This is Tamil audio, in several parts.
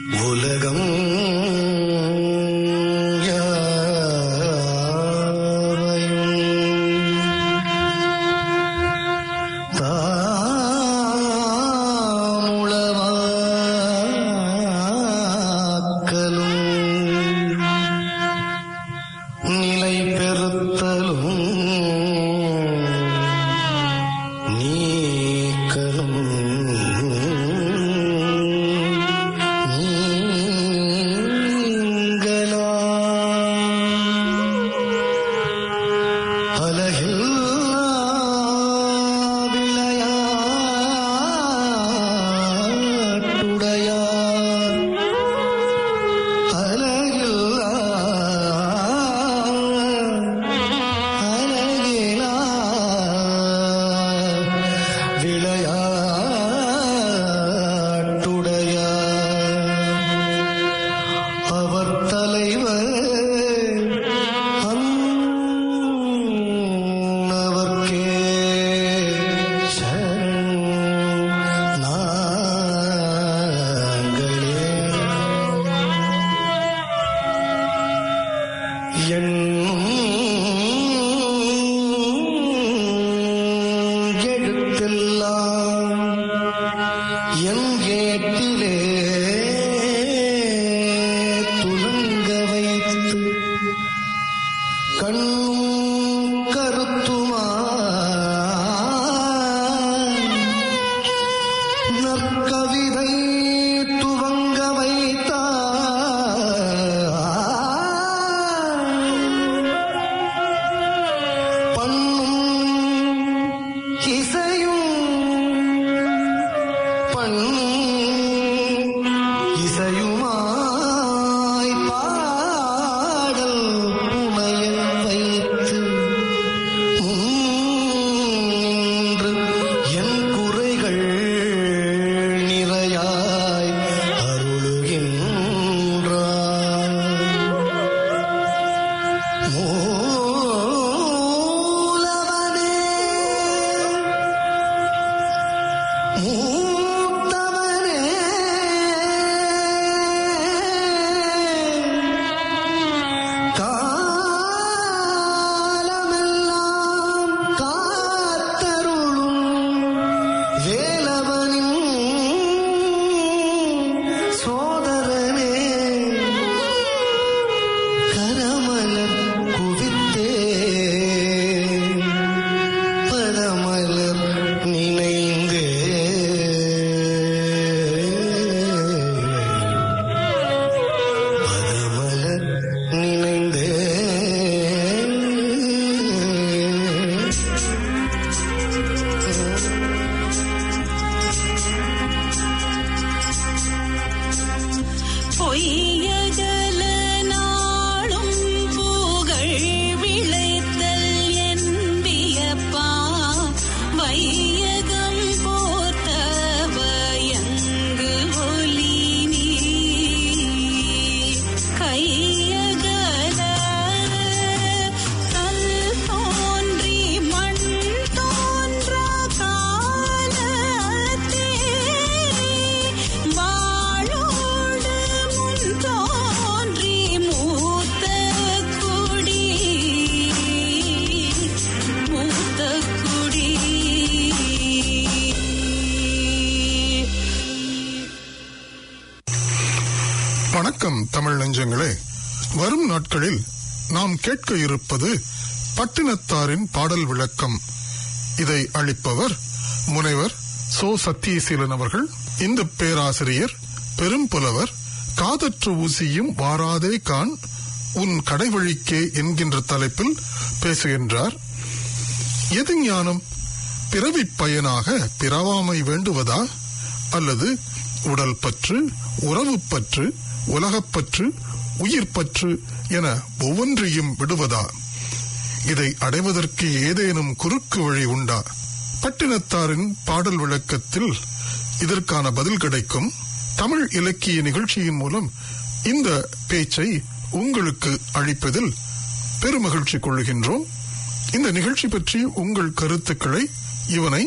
உலகம் தாமுளவாக்கலும் நிலை பெறுத்தலும் நீக்கலும் நீங்களாம் அலகில்லா விளையாட்டுடையார் அலகில்லா அலகிலா விளையாட்டுடையார் அவர் தலைவர் அன்னவர்க்கே சரண் நாங்களே என் எழுத்தெல்லாம் என் கேட்டிலே துலங்க வைத்து கண்ணும் கருத்துமா நற்கவிதை துவங்க வைத்தார் பண்ணும் இசையும் பண்ணும் இசையுமாய் பாடல் புனைய வைத்து முன்று என் குறைகள் நிறையாய் அருளுகின்றார் மூலவனே மூத்தவனே காலமெல்லாம் காத்தருளும் வேலவனின் சோதரனே கரமலர் குவித்தே பரமலர் நினைந்தே பரமலர் நினைந்தே பொய்யகல நாளும் புகழ் விளைத்தல் என்பியப்பா வையகம் போர்த்தவ எங்கு ஒலி நீ கையகல கல் தோன்றி மண் தோன்றா காலத்தே வாழோடு முன் தோன்றி மூத்த குடி மூத்த குடி வணக்கம் தமிழ் நெஞ்சங்களே வரும் நாட்களில் நாம் கேட்க இருப்பது பட்டினத்தாரின் பாடல் விளக்கம் இதை அளிப்பவர் முனைவர் சோ சத்தியசீலன் அவர்கள் இந்த பேராசிரியர் பெரும்புலவர் காதற்ற ஊசியும் வாராதே கான் உன் கடைவழிக்கே என்கின்ற தலைப்பில் பேசுகின்றார் எது ஞானம் பிறவிப் பயனாக பிறவாமை வேண்டுவதா அல்லது உடல் பற்று உறவுப் பற்று உலகப்பற்று உயிர் பற்று என ஒவ்வொன்றையும் விடுவதா இதை அடைவதற்கு ஏதேனும் குறுக்கு வழி உண்டா பட்டினத்தாரின் பாடல் விளக்கத்தில் இதற்கான பதில் கிடைக்கும் தமிழ் இலக்கிய நிகழ்ச்சியின் மூலம் இந்த பேச்சை உங்களுக்கு அளிப்பதில் பெருமகிழ்ச்சி கொள்ளுகின்றோம் இந்த நிகழ்ச்சி பற்றி உங்கள் கருத்துக்களை இவனை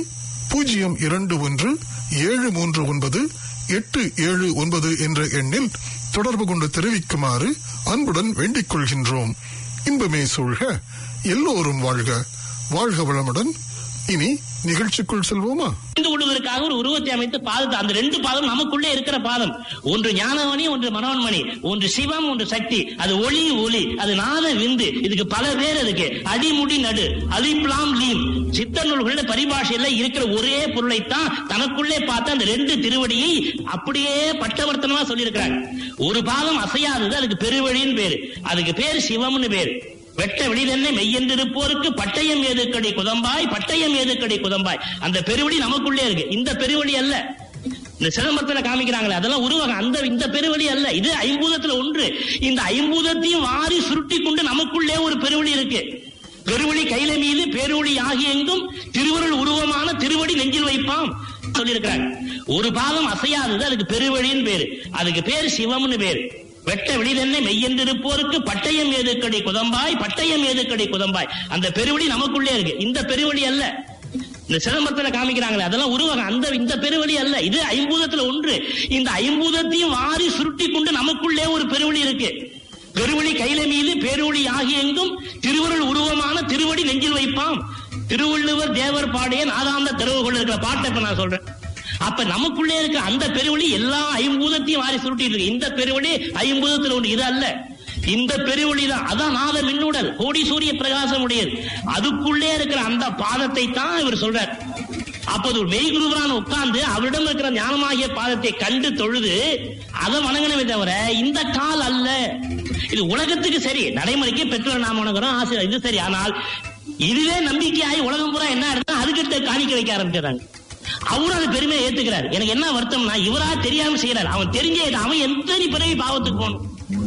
பூஜ்ஜியம் இரண்டு ஒன்று ஏழு மூன்று ஒன்பது எட்டு ஏழு ஒன்பது என்ற எண்ணில் தொடர்பு கொண்டு தெரிவிக்குமாறு அன்புடன் வேண்டிக் கொள்கின்றோம் இன்பமே சூழ்க எல்லோரும் வாழ்க வாழ்க வளமுடன் இனி நிகழ்ச்சிக்குள் செல்வோமா புரிந்து கொள்வதற்காக ஒரு உருவத்தை அமைத்து பாதத்தை அந்த ரெண்டு பாதம் நமக்குள்ளே இருக்கிற பாதம் ஒன்று ஞானமணி ஒன்று மனோன்மணி ஒன்று சிவம் ஒன்று சக்தி அது ஒளி ஒளி அது நாத விந்து இதுக்கு பல பேர் இருக்கு அடிமுடி நடு அலிப்லாம் லீம் சித்த நூல்கள பரிபாஷையில இருக்கிற ஒரே பொருளைத்தான் தனக்குள்ளே பார்த்து அந்த ரெண்டு திருவடியை அப்படியே பட்டவர்த்தனமா சொல்லியிருக்கிறாங்க ஒரு பாதம் அசையாதது அதுக்கு பெருவழின்னு பேரு அதுக்கு பேர் சிவம்னு பேரு வெட்ட வெளியிலென்ன மெய்யென்றிருப்போருக்கு பட்டயம் ஏதுக்கடி குதம்பாய் பட்டயம் ஏதுக்கடி குதம்பாய் அந்த பெருவழி நமக்குள்ளே இருக்கு இந்த பெருவழி அல்ல இந்த சிதம்பரத்துல காமிக்கிறாங்களே அதெல்லாம் உருவகம் அந்த இந்த பெருவழி அல்ல இது ஐம்பூதத்துல ஒன்று இந்த ஐம்பூதத்தையும் வாரி சுருட்டி கொண்டு நமக்குள்ளே ஒரு பெருவழி இருக்கு பெருவழி கையில மீது பேருவழி ஆகிய எங்கும் திருவருள் உருவமான திருவடி நெஞ்சில் வைப்பாம் சொல்லியிருக்கிறாங்க ஒரு பாதம் அசையாதது அதுக்கு பெருவழின்னு பேரு அதுக்கு பேர் சிவம்னு பேரு வெட்ட வெளியிலென்ன மெய்யென்றிருப்போருக்கு பட்டயம் ஏதுக்கடி குதம்பாய் பட்டயம் ஏதுக்கடி குதம்பாய் அந்த பெருவழி நமக்குள்ளே இருக்கு இந்த பெருவழி அல்ல இந்த சிதம்பரத்துல காமிக்கிறாங்களே அதெல்லாம் உருவகம் அந்த இந்த பெருவழி அல்ல இது ஐம்பூதத்துல ஒன்று இந்த ஐம்பூதத்தையும் வாரி சுருட்டி கொண்டு நமக்குள்ளே ஒரு பெருவழி இருக்கு பெருவழி கையில மீது பேருவழி ஆகிய எங்கும் திருவருள் உருவமான திருவடி நெஞ்சில் வைப்பாம் திருவள்ளுவர் தேவர் பாடிய நாதாந்த தெருவுகள் இருக்கிற பாட்டை இப்ப நான் சொல்றேன் அப்ப நமக்குள்ளே இருக்க அந்த பெருவழி எல்லா ஐம்பூதத்தையும் வாரி சுருட்டிட்டு இருக்கு இந்த பெருவழி ஐம்பூதத்துல ஒன்று இது அல்ல இந்த பெருவழி தான் அதான் நாத மின்னுடல் கோடி சூரிய பிரகாசம் உடையது அதுக்குள்ளே இருக்கிற அந்த பாதத்தை தான் இவர் சொல்றார் அப்போது ஒரு மெய்குருவரான உட்கார்ந்து அவரிடம் இருக்கிற ஞானமாகிய பாதத்தை கண்டு தொழுது அதை வணங்கணுமே தவிர இந்த கால் அல்ல இது உலகத்துக்கு சரி நடைமுறைக்கு பெற்றோர் நாம வணங்குறோம் ஆசிரியர் இது சரி ஆனால் இதுவே நம்பிக்கையாகி உலகம் பூரா என்ன ஆயிடுது அதுக்கிட்ட காணிக்க வைக்க ஆரம்பிச்சிடறாங்க அவரும் அது பெருமையை ஏத்துக்கிறார் எனக்கு என்ன வருத்தம்னா இவரா தெரியாம செய்யறார் அவன் தெரிஞ்சே அவன் எத்தனை பிறவி பாவத்துக்கு போகணும்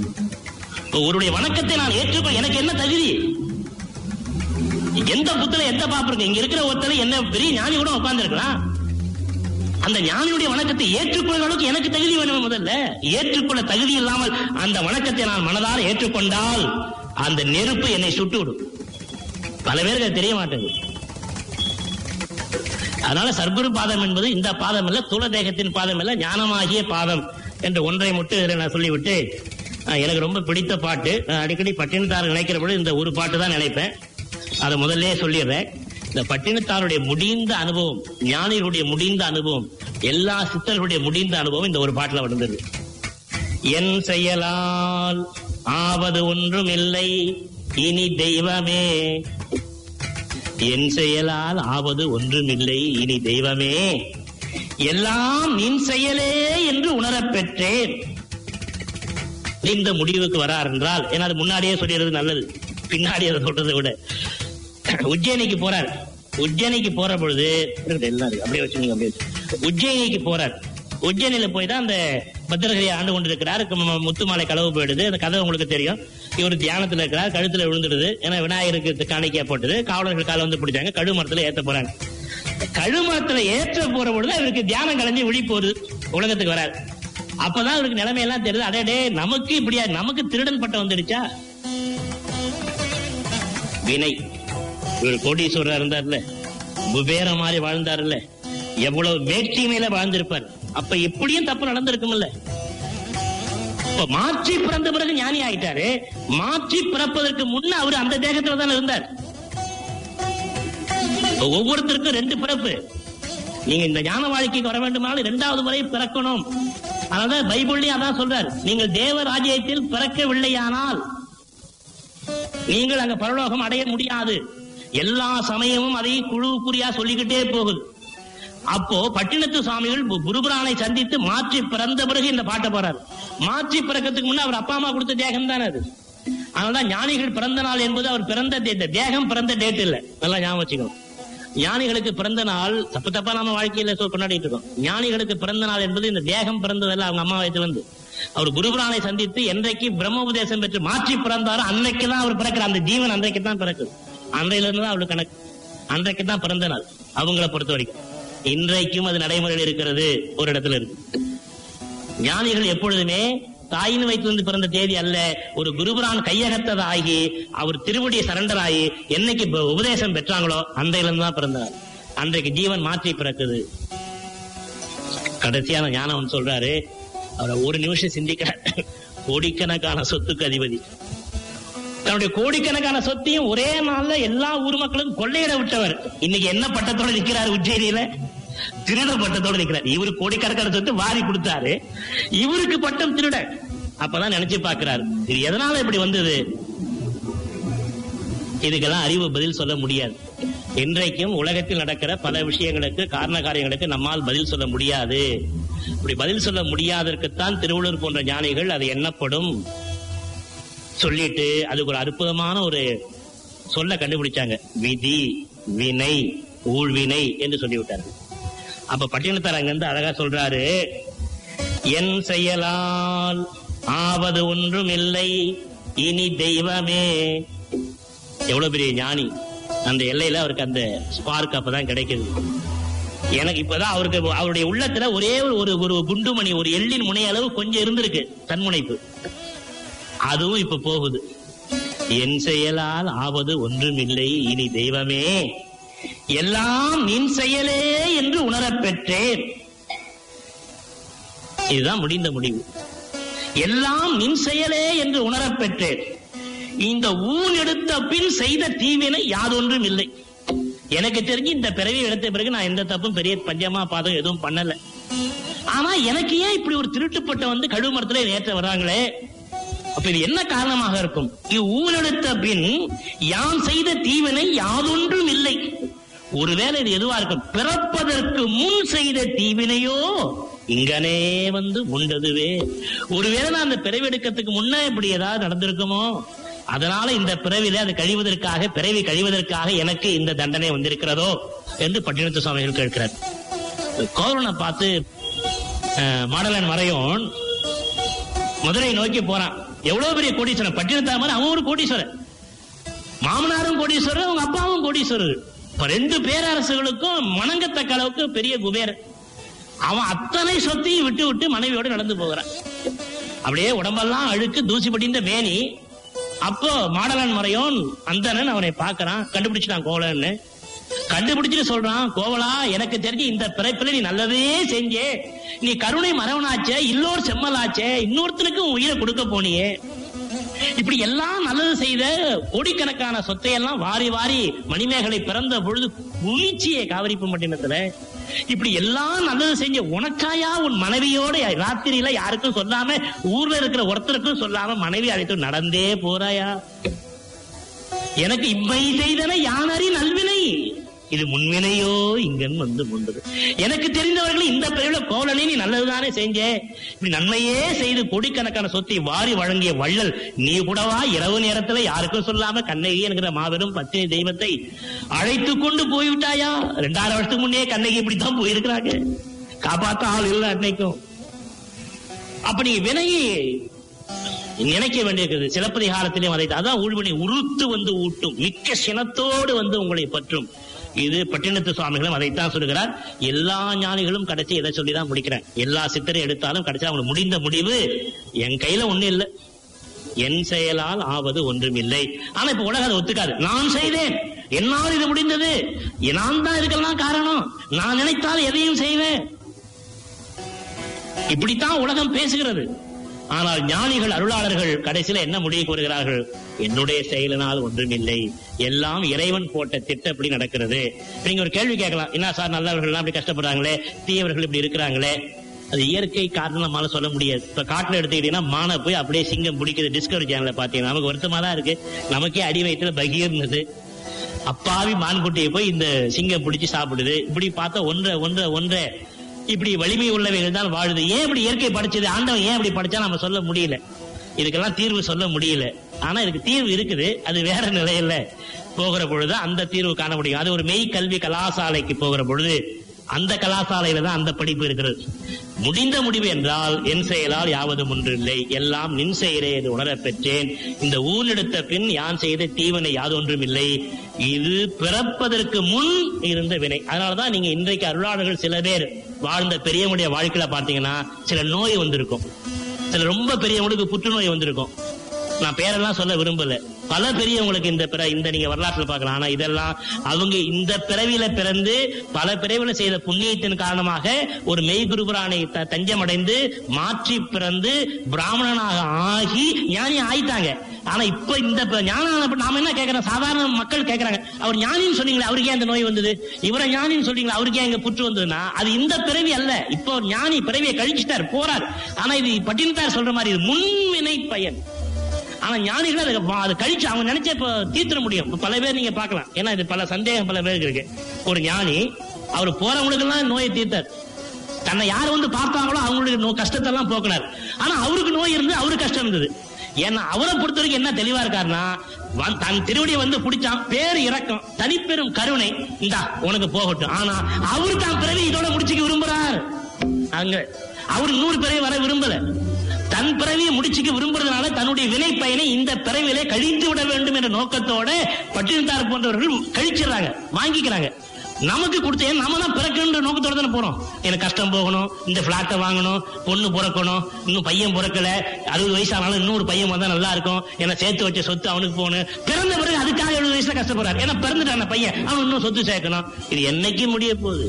இப்ப ஒருடைய வணக்கத்தை நான் ஏற்றுக்கொள்ள எனக்கு என்ன தகுதி எந்த புத்துல எந்த பாப்பு இருக்கு இங்க இருக்கிற ஒருத்தர் என்ன பெரிய ஞானி கூட உட்கார்ந்து இருக்கலாம் அந்த ஞானியுடைய வணக்கத்தை ஏற்றுக்கொள்ள அளவுக்கு எனக்கு தகுதி வேணும் முதல்ல ஏற்றுக்கொள்ள தகுதி இல்லாமல் அந்த வணக்கத்தை நான் மனதார ஏற்றுக்கொண்டால் அந்த நெருப்பு என்னை சுட்டு விடும் பல பேருக்கு அது தெரிய மாட்டேங்குது அதனால சர்க்குரு பாதம் என்பது இந்த பாதம் அல்ல தூள தேகத்தின் பாதம் அல்ல ஞானமாகிய பாதம் என்று ஒன்றை மட்டும் இதில் நான் சொல்லிவிட்டு அஹ், எனக்கு ரொம்ப பிடித்த பாட்டு நான் அடிக்கடி பட்டினத்தார் நினைக்கிற பொழுது இந்த ஒரு பாட்டு தான் நினைப்பேன் அதை முதல்ல சொல்லிடுறேன் இந்த பட்டினத்தாருடைய முடிந்த அனுபவம் ஞானிகளுடைய முடிந்த அனுபவம் எல்லா சித்தர்களுடைய முடிந்த அனுபவம் இந்த ஒரு பாட்டுல வந்தது என் செயலால் ஆவது ஒன்றும் இல்லை இனி தெய்வமே என் செயலால் ஆவது ஒன்றுமில்லை இனி தெய்வமே எல்லாம் நின் செயலே என்று உணரப் பெற்றேன் இந்த முடிவுக்கு வரார் என்றால் ஏன்னா அது முன்னாடியே சொல்லிடுறது நல்லது பின்னாடி அதை சொல்றதை விட உஜ்ஜயினிக்கு போறார் உஜ்ஜயினிக்கு போற பொழுது இருக்கட்டும், எல்லாம் இருக்கு. அப்படியே வச்சு அப்படியே வச்சு. உஜ்ஜயினிக்கு போறார் உஜ்ஜயினில போய் தான் அந்த பத்திரகிரியை ஆண்டு கொண்டிருக்கிறார் கு- முத்துமாலை களவு போயிடுது அந்த கதை உங்களுக்கு தெரியும் இவர் தியானத்துல இருக்கிறார் கழுத்துல விழுந்துடுது ஏன்னா விநாயகருக்கு காணிக்கையா போட்டது காவலர்கள் காலை வந்து பிடிச்சாங்க கழு மரத்துல ஏத்த போறாங்க கழு மரத்துல ஏற்ற போற பொழுது அவருக்கு தியானம் கலைஞ்சு விழி போகுது உலகத்துக்கு வரார் அப்பதான் அவருக்கு நிலைமை எல்லாம் தெரியுது அடே நமக்கு இப்படியா நமக்கு திருடன் பட்டம் வந்துடுச்சா வினை இவர் கோடீஸ்வரர் இருந்தார்ல குபேர மாதிரி வாழ்ந்தார்ல எவ்வளவு வேட்சிமையில வாழ்ந்திருப்பார் அப்ப எப்படியும் தப்பு நடந்திருக்கும்ல இப்ப மாற்றி பிறந்த பிறகு ஞானி ஆயிட்டாரு மாற்றி பிறப்பதற்கு முன்ன அவர் அந்த தேகத்துல தான் இருந்தார் இப்ப ஒவ்வொருத்தருக்கும் ரெண்டு பிறப்பு நீங்க இந்த ஞான வாழ்க்கைக்கு வர வேண்டுமானால் இரண்டாவது முறை பிறக்கணும் அதனால பைபிள்லயும் அதான் சொல்றார் நீங்கள் தேவ ராஜ்யத்தில் பிறக்கவில்லையானால் நீங்கள் அங்க பரலோகம் அடைய முடியாது எல்லா சமயமும் அதை குழு குறியா சொல்லிக்கிட்டே போகுது அப்போ பட்டினத்து சுவாமிகள் பு- குருபுரானை சந்தித்து மாற்றி பிறந்த பிறகு இந்த பாட்டை போறாரு மாற்றி பிறக்கிறதுக்கு முன்ன அவர் அப்பா அம்மா கொடுத்த தேகம் தானே அது அதனாலதான் ஞானிகள் பிறந்த நாள் என்பது அவர் பிறந்த date. தேகம் பிறந்த டேட் இல்ல நல்லா ஞாபகம் வச்சுக்கணும் ஞானிகளுக்கு பிறந்த நாள் தப்பு தப்பா நம்ம வாழ்க்கையில சொல் கொண்டாடிட்டு இருக்கோம் ஞானிகளுக்கு பிறந்த நாள் என்பது இந்த தேகம் பிறந்ததல்ல அவங்க அம்மா வயசுல இருந்து அவர் குருபுரானை சந்தித்து என்றைக்கு பிரம்மோபதேசம் பெற்று மாற்றி பிறந்தாரோ அன்னைக்கு தான் அவர் பிறக்கிற அந்த ஜீவன் அன்றைக்கு தான் பிறக்குது அன்றையில இருந்து தான் அவளுக்கு கணக்கு அன்றைக்கு தான் பிறந்த நாள் அவங்கள பொறுத்த வரைக்கும் இன்றைக்கும் அது நடைமுறையில் இருக்கிறது ஒரு இடத்துல இருக்கு ஞானிகள் எப்பொழுதுமே தாயின் வயிற்றிலிருந்து பிறந்த தேதி அல்ல ஒரு குருபுரான் கையகத்ததாகி அவர் திருவடியை சரண்டர் ஆகி என்னைக்கு ப- உபதேசம் பெற்றாங்களோ அந்த இருந்து தான் பிறந்தார் அன்றைக்கு ஜீவன் மாற்றி பிறக்குது கடைசியான ஞானவன் சொல்றாரு அவரை ஒரு நிமிஷம் சிந்திக்கிறார் கோடிக்கணக்கான சொத்துக்கு அதிபதி தன்னுடைய கோடிக்கணக்கான சொத்தையும் ஒரே நாள்ல எல்லா ஊர் மக்களுக்கும் கொள்ளையிட விட்டவர் இன்னைக்கு என்ன பட்டத்தோட நிக்கிறார் உச்சேரியில திருட பட்டத்தோட நிக்கிறார் இவரு கோடிக்கணக்கான சொத்து வாரி கொடுத்தாரு இவருக்கு பட்டம் திருட அப்பதான் நினைச்சு பார்க்கிறாரு இது எதனால இப்படி வந்தது இதுக்கெல்லாம் அறிவு பதில் சொல்ல முடியாது இன்றைக்கும் உலகத்தில் நடக்கிற பல விஷயங்களுக்கு காரண காரியங்களுக்கு நம்மால் பதில் சொல்ல முடியாது இப்படி பதில் சொல்ல முடியாதற்குத்தான் திருவள்ளுவர் போன்ற ஞானிகள் அது எண்ணப்படும் சொல்லிட்டு அதுக்கு ஒரு அற்புதமான ஒரு சொல்ல கண்டுபிடிச்சாங்க விதி வினை ஊழ்வினை என்று சொல்லிவிட்டார்கள் அப்ப பட்டினத்தார் அங்கிருந்து அழகா சொல்றாரு என் செயலால் ஆவது ஒன்றும் இல்லை இனி தெய்வமே எவ்வளவு பெரிய ஞானி அந்த எல்லையில அவருக்கு அந்த ஸ்பார்க் அப்பதான் கிடைக்குது எனக்கு இப்பதான் அவருக்கு அவருடைய உள்ளத்துல ஒரே ஒரு ஒரு குண்டுமணி ஒரு எள்ளின் முனை அளவு கொஞ்சம் இருந்திருக்கு தன்முனைப்பு அதுவும் இப்ப போகுது என் செயலால் ஆவது ஒன்றுமில்லை இனி தெய்வமே எல்லாம் நின் செயலே என்று உணரப் பெற்றேன் இதுதான் முடிந்த முடிவு எல்லாம் நின் செயலே என்று உணரப் பெற்றேன் இந்த ஊன் எடுத்த பின் செய்த தீவினை யாதொன்றும் இல்லை எனக்கு தெரிஞ்சு இந்த பிறவி எடுத்த பிறகு நான் எந்த தப்பும் பெரிய பஞ்சமா பாதம் எதுவும் பண்ணல ஆனா எனக்கு ஏன் இப்படி ஒரு திருட்டுப்பட்ட வந்து கழுவு மரத்துல நேற்ற வர்றாங்களே அப்ப இது என்ன காரணமாக இருக்கும் ஊரெடுத்த பின் யான் செய்த தீவினை யாதொன்றும் இல்லை ஒருவேளை இது எதுவா இருக்கும் பிறப்பதற்கு முன் செய்த தீவினையோ இங்கனே வந்து முண்டதுவே ஒருவேளை நான் அந்த பிறவி எடுக்கிறதுக்கு முன்ன இப்படி ஏதாவது நடந்திருக்குமோ அதனால இந்த பிறவில அது கழிவதற்காக பிறவி கழிவதற்காக எனக்கு இந்த தண்டனை வந்திருக்கிறதோ என்று பட்டினத்து சுவாமிகள் கேட்கிறார் கோவலனை பார்த்து அஹ், மாடலன் மறையோன் மதுரை நோக்கி போறான் எவ்வளவு பெரிய கோடீஸ்வரன் பட்டினத்தார் மாதிரி அவன் ஒரு கோடீஸ்வரன் மாமனாரும் கோடீஸ்வரர் அவங்க அப்பாவும் கோடீஸ்வரர் இப்ப ரெண்டு பேரரசுகளுக்கும் மணங்கத்தக்க அளவுக்கு பெரிய குபேரன் அவன் அத்தனை சொத்தையும் விட்டு விட்டு மனைவியோடு நடந்து போகிறான் அப்படியே உடம்பெல்லாம் அழுக்கு தூசி படிந்த மேனி அப்போ மாடலன் மறையோன் அந்தணன் அவனை பார்க்கறான் கண்டுபிடிச்சிட்டான் கோவலன்னு கண்டுபிடிச்சிட்டு சொல்றான் கோவலா எனக்கு தெரிஞ்சு இந்த பிறப்பில நீ நல்லதே செஞ்சே நீ கருணை மரவனாச்சே இல்லோர் செம்மலாச்சே இன்னொருத்தனுக்கு உன் உயிரை கொடுக்க போனியே இப்படி எல்லாம் நல்லது செய்த கோடிக்கணக்கான சொத்தை எல்லாம் வாரி வாரி மணிமேகலை பிறந்த பொழுது குளிச்சியே காவிரி பட்டினத்துல இப்படி எல்லாம் நல்லது செஞ்ச உனக்காயா உன் மனைவியோட ராத்திரியில யாருக்கும் சொல்லாம ஊர்ல இருக்கிற ஒருத்தருக்கும் சொல்லாம மனைவி அழைத்து நடந்தே போறாயா எனக்கு இம்மை செய்தன யானறி நல்வினை இது முன்வினையோ இங்கன் வந்து முண்டது எனக்கு தெரிந்தவர்கள் இந்த பிரிவுல கோவலனே நீ நல்லதுதானே செஞ்ச இப்படி நன்மையே செய்து கோடிக்கணக்கான சொத்தை வாரி வழங்கிய வள்ளல் நீ கூடவா இரவு நேரத்துல யாருக்கும் சொல்லாம கண்ணகி என்கிற மாபெரும் பத்தினி தெய்வத்தை அழைத்து கொண்டு போய்விட்டாயா ரெண்டாயிரம் வருஷத்துக்கு முன்னே கண்ணகி இப்படித்தான் போயிருக்கிறாங்க காப்பாத்த ஆள் இல்லை அன்னைக்கும் அப்ப நீ வினையை நினைக்க வேண்டியிருக்கிறது சிலப்பதிகாரத்திலேயும் அதை அதான் ஊழ்வினை உருத்து வந்து ஊட்டும் மிக்க சினத்தோடு வந்து உங்களை பற்றும் இது பட்டினத்து சுவாமிகளும் அதைத்தான் சொல்லுகிறார் எல்லா ஞானிகளும் கடைசி எதை சொல்லிதான் முடிக்கிறேன் எல்லா சித்தரையும் எடுத்தாலும் கடைசி அவங்க முடிந்த முடிவு என் கையில ஒண்ணு இல்லை என் செயலால் ஆவது ஒன்றும் இல்லை ஆனா இப்ப உலகம் அதை ஒத்துக்காது நான் செய்தேன் என்னால் இது முடிந்தது நான் தான் இதுக்கெல்லாம் காரணம் நான் நினைத்தால் எதையும் செய்வேன் இப்படித்தான் உலகம் பேசுகிறது ஆனால் ஞானிகள் அருளாளர்கள் கடைசியில என்ன முடிவு கூறுகிறார்கள் என்னுடைய செயலினால் ஒன்றுமில்லை எல்லாம் இறைவன் போட்ட திட்டப்படி நடக்கிறது இப்ப நீங்க ஒரு கேள்வி கேட்கலாம் என்ன சார் நல்லவர்கள் அப்படி கஷ்டப்படுறாங்களே தீயவர்கள் இப்படி இருக்கிறாங்களே அது இயற்கை காரணம் நம்மளால சொல்ல முடியாது இப்ப காட்டுல எடுத்துக்கிட்டீங்கன்னா மானை போய் அப்படியே சிங்கம் பிடிக்குது டிஸ்கவரி சேனல்ல பாத்தீங்கன்னா நமக்கு வருத்தமா தான் இருக்கு நமக்கே அடி வயிற்றுல பகீர்னது அப்பாவி மான்குட்டியை போய் இந்த சிங்கம் பிடிச்சு சாப்பிடுது இப்படி பார்த்தா ஒன்றை ஒன்றை ஒன்றை இப்படி வலிமை உள்ளவைகள் தான் வாழுது ஏன் இப்படி இயற்கை படைச்சது ஆண்டவன் ஏன் இப்படி படைச்சா நம்ம சொல்ல முடியல இதுக்கெல்லாம் தீர்வு சொல்ல முடியல ஆனா இதுக்கு தீர்வு இருக்குது அது வேற நிலையில போகிற பொழுது அந்த தீர்வு காண முடியும் அது ஒரு மெய் கல்வி கலாசாலைக்கு போகிற பொழுது அந்த கலாசாலையில தான் அந்த படிப்பு இருக்கிறது முடிந்த முடிவு என்றால் என் செயலால் யாவதும் ஒன்றில்லை எல்லாம் நின் செயலே என்று உணரப் பெற்றேன் இந்த ஊன் எடுத்த பின் யான் செய்த தீவனை யாதொன்றும் இல்லை இது பிறப்பதற்கு முன் இருந்த வினை அதனாலதான் நீங்க இன்றைக்கு அருளாளர்கள் சில பேர் வாழ்ந்த பெரியவங்களுடைய வாழ்க்கையில பார்த்தீங்கன்னா சில நோய் வந்திருக்கும் சில ரொம்ப பெரியவங்களுக்கு புற்றுநோய் வந்திருக்கும் நான் பேரெல்லாம் சொல்ல விரும்பல பல பெரியவங்களுக்கு இந்த பிற இந்த நீங்க வரலாற்றுல பார்க்கலாம் ஆனா இதெல்லாம் அவங்க இந்த பிறவியில பிறந்து பல பிறவில செய்த புண்ணியத்தின் காரணமாக ஒரு மெய்குருபுரானை த- தஞ்சமடைந்து மாற்றி பிறந்து பிராமணனாக ஆகி ஞானி ஆயிட்டாங்க ஆனா இப்ப இந்த ப- ஞானம் ஆனப்ப நாம என்ன கேட்கறோம் சாதாரண மக்கள் கேட்கறாங்க அவர் ஞானின்னு சொன்னீங்களே அவருக்கு ஏன் அந்த நோய் வந்தது இவரை ஞானின்னு சொல்றீங்களா அவருக்கு ஏன் இங்க புற்று வந்ததுன்னா அது இந்த பிறவி அல்ல இப்போ ஒரு ஞானி பிறவியை கழிச்சிட்டார் போறார் ஆனா இது பட்டினத்தார் சொல்ற மாதிரி இது முன்வினை பயன் ஆனா ஞானிகள் அதை வா- அதை கழிச்சு அவங்க நினைச்ச இப்ப தீர்த்திட முடியும் இப்ப பல பேர் நீங்க பார்க்கலாம் ஏன்னா இது பல சந்தேகம் பல பேருக்கு இருக்கு ஒரு ஞானி அவர் போறவங்களுக்கு எல்லாம் நோயை தீர்த்தார் தன்னை யார் வந்து பார்த்தாங்களோ அவங்களுடைய நோ கஷ்டத்தை எல்லாம் போக்கினார் ஆனா அவருக்கு நோய் இருந்து அவருக்கு கஷ்டம் இருந்தது ஏன்னா அவரை பொறுத்த வரைக்கும் என்ன தெளிவா இருக்காருன்னா வந்- தன் திருவடியை வந்து பிடிச்சான் பேர் இறக்கம் தனிப்பெரும் கருணை இந்தா உனக்கு போகட்டும் ஆனா அவரு தான் பிறவி இதோட முடிச்சுக்க விரும்புறார் அங்க அவர் நூறு பிறவி வர விரும்பல தன் பிறவியை முடிச்சுக்க விரும்புறதுனால தன்னுடைய வினை பயனை இந்த பிறவிலே கழித்து விட வேண்டும் என்ற நோக்கத்தோட பட்டினத்தார் போன்றவர்கள் கழிச்சிடுறாங்க வாங்கிக்கிறாங்க நமக்கு கொடுத்த ஏன் நம்ம தான் பிறக்கணுன்ற நோக்கத்தோட தானே போறோம் எனக்கு கஷ்டம் போகணும் இந்த பிளாட்டை வாங்கணும் பொண்ணு பிறக்கணும் இன்னும் பையன் பிறக்கல அறுபது வயசு ஆனாலும் இன்னொரு பையன் வந்தா நல்லா இருக்கும் ஏன்னா சேர்த்து வச்ச சொத்து அவனுக்கு போகணும் பிறந்த பிறகு அதுக்காக எழுபது வயசுல கஷ்டப்படுறாரு ஏன்னா பிறந்துட்டான பையன் அவன் இன்னும் சொத்து சேர்க்கணும் இது என்னைக்கு முடிய போகுது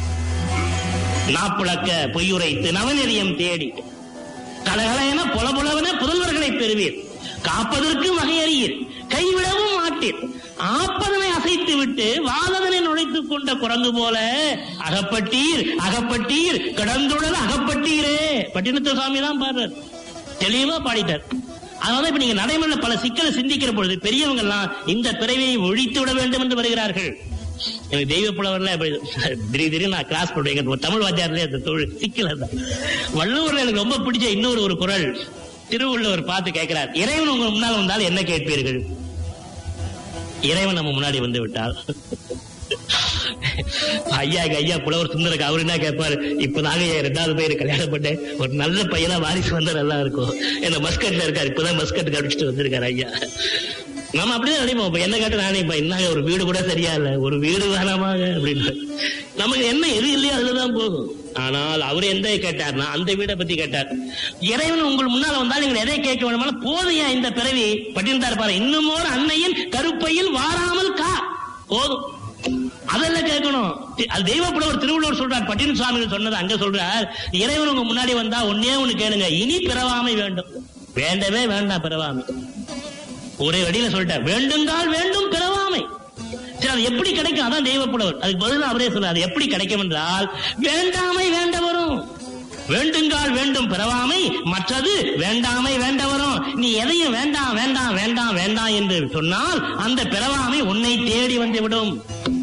நாப்புழக்க பொய்யுரைத்து நவநெறியம் தேடி கலகலையென புல புலவென புதல்வர்களை பெறுவீர் காப்பதற்கு வகையறியீர் கைவிடவும் மாட்டீர் ஆப்பதனை அசைத்து விட்டு வாததனை நுழைத்துக் கொண்ட குரங்கு போல அகப்பட்டீர் அகப்பட்டீர் கிடந்துடல் அகப்பட்டீரே பட்டினத்து சுவாமி தான் பாடுறார் தெளிவா பாடிட்டார் அதனால இப்ப நீங்க நடைமுறையில பல சிக்கலை சிந்திக்கிற பொழுது பெரியவங்க எல்லாம் இந்த பிறவியை ஒழித்து விட வேண்டும் என்று வருகிறார்கள் எனக்கு தெய்வ புலவர்ல இப்ப திடீர் திடீர்னு நான் கிளாஸ் போடுவேன் ஒரு தமிழ் வாத்தியார்லயே அந்த தொழில் சிக்கல் தான் வள்ளுவர்ல எனக்கு ரொம்ப பிடிச்ச இன்னொரு ஒரு குரல் திருவள்ளுவர் பார்த்து கேட்கிறார் இறைவன் உங்க முன்னால் வந்தால் என்ன கேட்பீர்கள் இறைவன் நம்ம முன்னாடி வந்து விட்டால் ஐயா ஐயா புலவர் சுந்தரக்கு அவர் என்ன கேட்பாரு இப்ப நாங்க என் ரெண்டாவது பையனை கல்யாணம் பண்ணேன் ஒரு நல்ல பையனா வாரிசு வந்தா நல்லா இருக்கும் என்ன மஸ்கட்ல இருக்காரு இப்பதான் மஸ்கட் கடிச்சிட்டு வந்திருக்காரு ஐயா நம்ம அப்படிதான் நினைப்போம் இப்ப என்ன கேட்டு நானே இப்ப என்ன ஒரு வீடு கூட சரியா இல்ல ஒரு வீடு வேணாமாங்க அப்படின்னு நமக்கு என்ன எது இல்லையோ அதுலதான் போகும் ஆனால் அவர் எந்த கேட்டார்னா அந்த வீடை பத்தி கேட்டார் இறைவன் உங்கள் முன்னால வந்தால் நீங்கள் எதை கேட்க வேணுமானா போதையா இந்த பிறவி பட்டினத்தார் பாரு இன்னுமோர் அன்னையின் கருப்பையில் வாராமல் கா போதும் அதெல்லாம் கேட்கணும் தி- அது தெய்வ புலவர் திருவள்ளுவர் சொல்றார் பட்டின சுவாமிகள் சொன்னது அங்க சொல்றார் இறைவன் உங்க முன்னாடி வந்தா ஒன்னே ஒண்ணு கேளுங்க இனி பிறவாமை வேண்டும் வேண்டவே வேண்டாம் பிறவாமை ஒரே வடியில சொல்லிட்டார் வேண்டுங்கால் வேண்டும் பிறவாமை சரி அது எப்படி கிடைக்கும் அதான் தெய்வ புலவர் அதுக்கு பதிலா அவரே சொல்றார் அது எப்படி கிடைக்கும் என்றால் வேண்டாமை வேண்ட வரும் வேண்டுங்கால் வேண்டும் பிறவாமை மற்றது வேண்டாமை வேண்ட வரும் நீ எதையும் வேண்டாம் வேண்டாம் வேண்டாம் வேண்டாம் என்று சொன்னால் அந்த பிறவாமை உன்னை தேடி வந்து விடும்